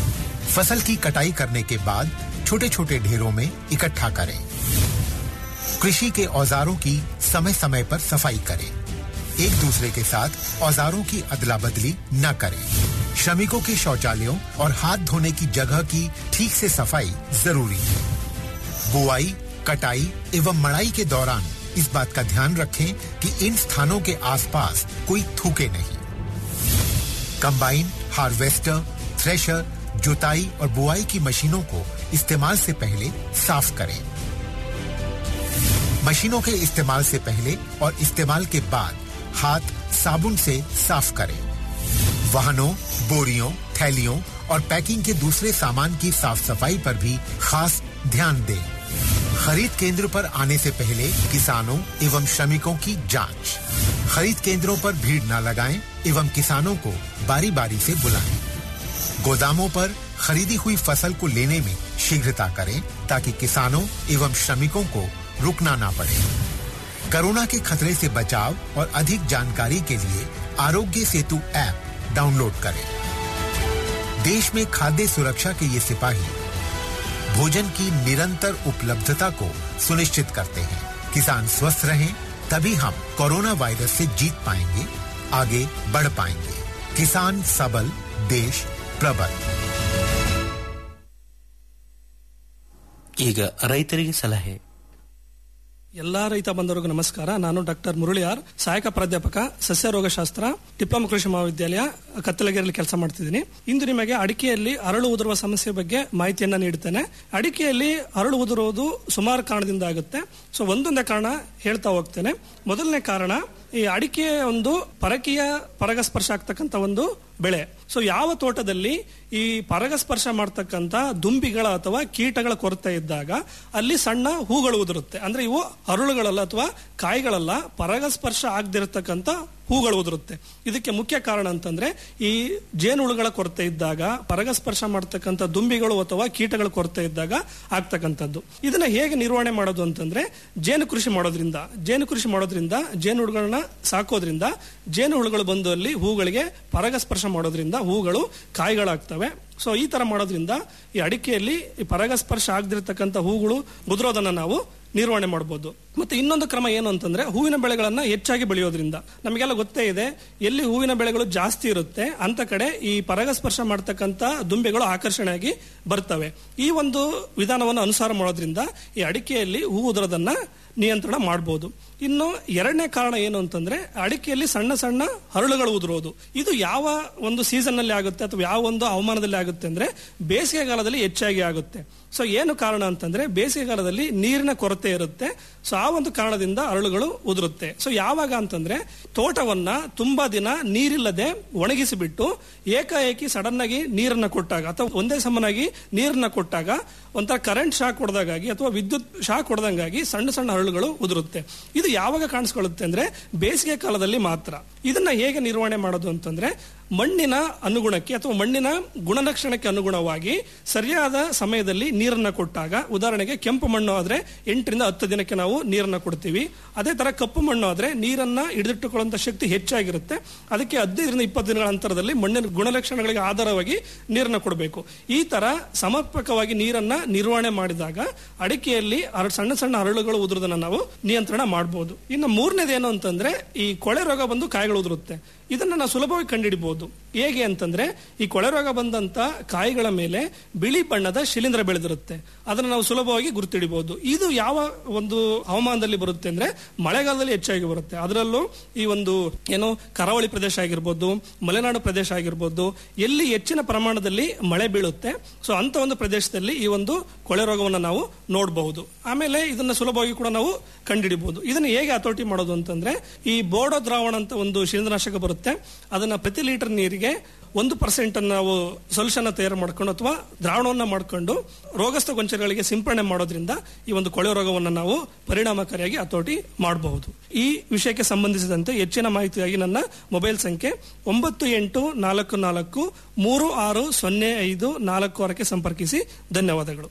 फसल की कटाई करने के बाद छोटे छोटे ढेरों में इकट्ठा करें कृषि के औजारों की समय समय पर सफाई करें एक दूसरे के साथ औजारों की अदला बदली न करें श्रमिकों के शौचालयों और हाथ धोने की जगह की ठीक से सफाई जरूरी है बुआई कटाई एवं मड़ाई के दौरान इस बात का ध्यान रखें कि इन स्थानों के आसपास कोई थूके नहीं कंबाइन हार्वेस्टर थ्रेशर जुताई और बुआई की मशीनों को इस्तेमाल से पहले साफ करें मशीनों के इस्तेमाल से पहले और इस्तेमाल के बाद हाथ साबुन से साफ करें वाहनों बोरियों थैलियों और पैकिंग के दूसरे सामान की साफ सफाई पर भी खास ध्यान दें खरीद केंद्र पर आने से पहले किसानों एवं श्रमिकों की जांच खरीद केंद्रों पर भीड़ न लगाएं एवं किसानों को बारी बारी से बुलाएं गोदामों पर खरीदी हुई फसल को लेने में शीघ्रता करें ताकि किसानों एवं श्रमिकों को रुकना ना पड़े कोरोना के खतरे से बचाव और अधिक जानकारी के लिए आरोग्य सेतु ऐप डाउनलोड करें देश में खाद्य सुरक्षा के ये सिपाही भोजन की निरंतर उपलब्धता को सुनिश्चित करते हैं किसान स्वस्थ रहें तभी हम कोरोना वायरस से जीत पाएंगे आगे बढ़ पाएंगे किसान सबल देश प्रबल ಈಗ ರೈತರಿಗೆ ಸಲಹೆ ಎಲ್ಲಾ ರೈತ ಬಂಧುಗಳಿಗೂ ನಮಸ್ಕಾರ ನಾನು ಡಾಕ್ಟರ್ ಮುರಳಿಯಾರ್ ಸಹಾಯಕ ಪ್ರಾಧ್ಯಾಪಕ ಸಸ್ಯ ರೋಗಶಾಸ್ತ್ರ ಡಿಪ್ಲೊಮಾ ಕೃಷಿ ಮಹಾವಿದ್ಯಾಲಯ ಕತ್ತಲಗೆರೆಯಲ್ಲಿ ಕೆಲಸ ಮಾಡ್ತಿದ್ದೀನಿ ಇಂದು ನಿಮಗೆ ಅಡಿಕೆಯಲ್ಲಿ ಅರಳು ಉದುರುವ ಸಮಸ್ಯೆ ಬಗ್ಗೆ ಮಾಹಿತಿಯನ್ನ ನೀಡುತ್ತೇನೆ ಅಡಿಕೆಯಲ್ಲಿ ಅರಳು ಉದುರುವುದು ಸುಮಾರು ಕಾರಣದಿಂದ ಆಗುತ್ತೆ ಸೊ ಒಂದೊಂದೇ ಕಾರಣ ಹೇಳ್ತಾ ಹೋಗ್ತೇನೆ ಮೊದಲನೇ ಕಾರಣ ಈ ಅಡಿಕೆ ಒಂದು ಪರಕೀಯ ಪರಾಗಸ್ಪರ್ಶ ಆಗ್ತಕ್ಕಂಥ ಒಂದು ಬೆಳೆ ಸೊ ಯಾವ ತೋಟದಲ್ಲಿ ಈ ಪರಾಗಸ್ಪರ್ಶ ಮಾಡ್ತಕ್ಕಂಥ ದುಂಬಿಗಳ ಅಥವಾ ಕೀಟಗಳ ಕೊರತೆ ಇದ್ದಾಗ ಅಲ್ಲಿ ಸಣ್ಣ ಹೂಗಳು ಉದುರುತ್ತೆ ಅಂದ್ರೆ ಇವು ಹರಳುಗಳಲ್ಲ ಅಥವಾ ಕಾಯಿಗಳಲ್ಲ ಪರಾಗಸ್ಪರ್ಶ ಆಗದಿರತಕ್ಕಂಥ ಹೂಗಳು ಉದುರುತ್ತೆ ಇದಕ್ಕೆ ಮುಖ್ಯ ಕಾರಣ ಅಂತಂದ್ರೆ ಈ ಜೇನುಹುಳುಗಳ ಕೊರತೆ ಇದ್ದಾಗ ಪರಾಗಸ್ಪರ್ಶ ಮಾಡ್ತಕ್ಕಂಥ ದುಂಬಿಗಳು ಅಥವಾ ಕೀಟಗಳ ಕೊರತೆ ಇದ್ದಾಗ ಆಗ್ತಕ್ಕಂಥದ್ದು ಇದನ್ನ ಹೇಗೆ ನಿರ್ವಹಣೆ ಮಾಡೋದು ಅಂತಂದ್ರೆ ಜೇನು ಕೃಷಿ ಮಾಡೋದ್ರಿಂದ ಜೇನು ಕೃಷಿ ಮಾಡೋದ್ರಿಂದ ಜೇನುಹುಳುಗಳನ್ನ ಸಾಕೋದ್ರಿಂದ ಜೇನುಹುಳುಗಳು ಬಂದು ಅಲ್ಲಿ ಹೂಗಳಿಗೆ ಪರಾಗಸ್ಪರ್ಶ ಮಾಡೋದ್ರಿಂದ ಹೂಗಳು ಕಾಯಿಗಳಾಗ್ತವೆ ಸೊ ಈ ತರ ಮಾಡೋದ್ರಿಂದ ಈ ಅಡಿಕೆಯಲ್ಲಿ ಈ ಪರಾಗಸ್ಪರ್ಶ ಆಗದಿರತಕ್ಕಂಥ ಹೂಗಳು ಉದುರೋದನ್ನ ನಾವು ನಿರ್ವಹಣೆ ಮಾಡಬಹುದು ಮತ್ತೆ ಇನ್ನೊಂದು ಕ್ರಮ ಏನು ಅಂತಂದ್ರೆ ಹೂವಿನ ಬೆಳೆಗಳನ್ನ ಹೆಚ್ಚಾಗಿ ಬೆಳೆಯೋದ್ರಿಂದ ನಮಗೆಲ್ಲ ಗೊತ್ತೇ ಇದೆ ಎಲ್ಲಿ ಹೂವಿನ ಬೆಳೆಗಳು ಜಾಸ್ತಿ ಇರುತ್ತೆ ಅಂತ ಕಡೆ ಈ ಪರಾಗಸ್ಪರ್ಶ ಮಾಡ್ತಕ್ಕಂಥ ದುಂಬಿಗಳು ಆಕರ್ಷಣೆಯಾಗಿ ಬರ್ತವೆ ಈ ಒಂದು ವಿಧಾನವನ್ನು ಅನುಸಾರ ಮಾಡೋದ್ರಿಂದ ಈ ಅಡಿಕೆಯಲ್ಲಿ ಹೂ ಉದುರೋದನ್ನ ನಿಯಂತ್ರಣ ಮಾಡಬಹುದು ಇನ್ನು ಎರಡನೇ ಕಾರಣ ಏನು ಅಂತಂದ್ರೆ ಅಡಿಕೆಯಲ್ಲಿ ಸಣ್ಣ ಸಣ್ಣ ಹರಳುಗಳು ಉದುರೋದು ಇದು ಯಾವ ಒಂದು ಸೀಸನ್ ನಲ್ಲಿ ಆಗುತ್ತೆ ಅಥವಾ ಯಾವ ಒಂದು ಹವಾಮಾನದಲ್ಲಿ ಆಗುತ್ತೆ ಅಂದ್ರೆ ಬೇಸಿಗೆಗಾಲದಲ್ಲಿ ಹೆಚ್ಚಾಗಿ ಆಗುತ್ತೆ ಸೊ ಏನು ಕಾರಣ ಅಂತಂದ್ರೆ ಬೇಸಿಗೆಗಾಲದಲ್ಲಿ ನೀರಿನ ಕೊರತೆ ಇರುತ್ತೆ ಸೊ ಆ ಒಂದು ಕಾರಣದಿಂದ ಅರಳುಗಳು ಉದುರುತ್ತೆ ಸೊ ಯಾವಾಗ ಅಂತಂದ್ರೆ ತೋಟವನ್ನ ತುಂಬಾ ದಿನ ನೀರಿಲ್ಲದೆ ಒಣಗಿಸಿಬಿಟ್ಟು ಏಕಾಏಕಿ ಸಡನ್ ಆಗಿ ನೀರನ್ನ ಕೊಟ್ಟಾಗ ಅಥವಾ ಒಂದೇ ಸಮನಾಗಿ ನೀರನ್ನ ಕೊಟ್ಟಾಗ ಒಂಥರ ಕರೆಂಟ್ ಶಾಕ್ ಹೊಡೆದಾಗಾಗಿ ಅಥವಾ ವಿದ್ಯುತ್ ಶಾಕ್ ಹೊಡೆದಂಗಾಗಿ ಸಣ್ಣ ಸಣ್ಣ ಹರಳುಗಳು ಉದುರುತ್ತೆ ಇದು ಯಾವಾಗ ಕಾಣಿಸ್ಕೊಳ್ಳುತ್ತೆ ಅಂದ್ರೆ ಬೇಸಿಗೆ ಕಾಲದಲ್ಲಿ ಮಾತ್ರ ಇದನ್ನ ಹೇಗೆ ನಿರ್ವಹಣೆ ಮಾಡೋದು ಅಂತಂದ್ರೆ ಮಣ್ಣಿನ ಅನುಗುಣಕ್ಕೆ ಅಥವಾ ಮಣ್ಣಿನ ಗುಣಲಕ್ಷಣಕ್ಕೆ ಅನುಗುಣವಾಗಿ ಸರಿಯಾದ ಸಮಯದಲ್ಲಿ ನೀರನ್ನ ಕೊಟ್ಟಾಗ ಉದಾಹರಣೆಗೆ ಕೆಂಪು ಮಣ್ಣು ಆದ್ರೆ ಎಂಟರಿಂದ ಹತ್ತು ದಿನಕ್ಕೆ ನಾವು ನೀರನ್ನ ಕೊಡ್ತೀವಿ ಅದೇ ತರ ಕಪ್ಪು ಮಣ್ಣು ಆದ್ರೆ ನೀರನ್ನ ಹಿಡಿದಿಟ್ಟುಕೊಳ್ಳುವಂತ ಶಕ್ತಿ ಹೆಚ್ಚಾಗಿರುತ್ತೆ ಅದಕ್ಕೆ ಹದಿನೈದರಿಂದ ಇಪ್ಪತ್ತು ದಿನಗಳ ಅಂತರದಲ್ಲಿ ಮಣ್ಣಿನ ಗುಣಲಕ್ಷಣಗಳಿಗೆ ಆಧಾರವಾಗಿ ನೀರನ್ನ ಕೊಡಬೇಕು ಈ ತರ ಸಮರ್ಪಕವಾಗಿ ನೀರನ್ನ ನಿರ್ವಹಣೆ ಮಾಡಿದಾಗ ಅಡಿಕೆಯಲ್ಲಿ ಅರ- ಸಣ್ಣ ಸಣ್ಣ ಹರಳುಗಳು ಉದುರೋದನ್ನ ನಾವು ನಿಯಂತ್ರಣ ಮಾಡಬಹುದು ಇನ್ನು ಮೂರನೇದೇನು ಅಂತಂದ್ರೆ ಈ ಕೊಳೆ ರೋಗ ಬಂದು ಕಾಯಿಗಳು ಉದುರುತ್ತೆ ಇದನ್ನ ನಾವು ಸುಲಭವಾಗಿ ಕಂಡುಹಿಡಿಬಹುದು ಹೇಗೆ ಅಂತಂದ್ರೆ ಈ ಕೊಳೆ ರೋಗ ಬಂದಂತ ಕಾಯಿಗಳ ಮೇಲೆ ಬಿಳಿ ಬಣ್ಣದ ಶಿಲೀಂಧ್ರ ಬೆಳೆದಿರುತ್ತೆ ಅದನ್ನ ನಾವು ಸುಲಭವಾಗಿ ಗುರುತಿಡಬಹುದು ಇದು ಯಾವ ಒಂದು ಹವಾಮಾನದಲ್ಲಿ ಬರುತ್ತೆ ಅಂದ್ರೆ ಮಳೆಗಾಲದಲ್ಲಿ ಹೆಚ್ಚಾಗಿ ಬರುತ್ತೆ ಅದರಲ್ಲೂ ಈ ಒಂದು ಏನು ಕರಾವಳಿ ಪ್ರದೇಶ ಆಗಿರ್ಬೋದು ಮಲೆನಾಡು ಪ್ರದೇಶ ಆಗಿರ್ಬೋದು ಎಲ್ಲಿ ಹೆಚ್ಚಿನ ಪ್ರಮಾಣದಲ್ಲಿ ಮಳೆ ಬೀಳುತ್ತೆ ಸೊ ಅಂತ ಒಂದು ಪ್ರದೇಶದಲ್ಲಿ ಈ ಒಂದು ಕೊಳೆ ರೋಗವನ್ನು ನಾವು ನೋಡಬಹುದು ಆಮೇಲೆ ಇದನ್ನ ಸುಲಭವಾಗಿ ಕೂಡ ನಾವು ಕಂಡುಹಿಡಿಬಹುದು ಇದನ್ನ ಹೇಗೆ ಹತೋಟಿ ಮಾಡೋದು ಅಂತಂದ್ರೆ ಈ ಬೋಡೋ ದ್ರಾವಣ ಅಂತ ಒಂದು ಶಿಲೀಂಧ್ರನಾಶಕ ಬರುತ್ತೆ ಅದನ್ನ ಪ್ರತಿ ಲೀಟರ್ ನೀರಿಗೆ ಒಂದು ಪರ್ಸೆಂಟ್ ನಾವು ಸೊಲ್ಯೂಷನ್ ತಯಾರು ಮಾಡ್ಕೊಂಡು ಅಥವಾ ದ್ರಾವಣವನ್ನ ಮಾಡ್ಕೊಂಡು ರೋಗಸ್ಥ ಗೊಂಚಲುಗಳಿಗೆ ಸಿಂಪಡಣೆ ಮಾಡೋದ್ರಿಂದ ಈ ಒಂದು ಕೊಳೆ ರೋಗವನ್ನು ನಾವು ಪರಿಣಾಮಕಾರಿಯಾಗಿ ಹತೋಟಿ ಮಾಡಬಹುದು ಈ ವಿಷಯಕ್ಕೆ ಸಂಬಂಧಿಸಿದಂತೆ ಹೆಚ್ಚಿನ ಮಾಹಿತಿಯಾಗಿ ನನ್ನ ಮೊಬೈಲ್ ಸಂಖ್ಯೆ ಒಂಬತ್ತು ಎಂಟು ನಾಲ್ಕು ನಾಲ್ಕು ಮೂರು ಆರು ಸೊನ್ನೆ ಐದು ನಾಲ್ಕು ಆರಕ್ಕೆ ಸಂಪರ್ಕಿಸಿ ಧನ್ಯವಾದಗಳು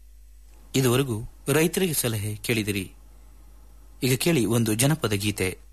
ಇದುವರೆಗೂ ರೈತರಿಗೆ ಸಲಹೆ ಕೇಳಿದಿರಿ ಈಗ ಕೇಳಿ ಒಂದು ಜನಪದ ಗೀತೆ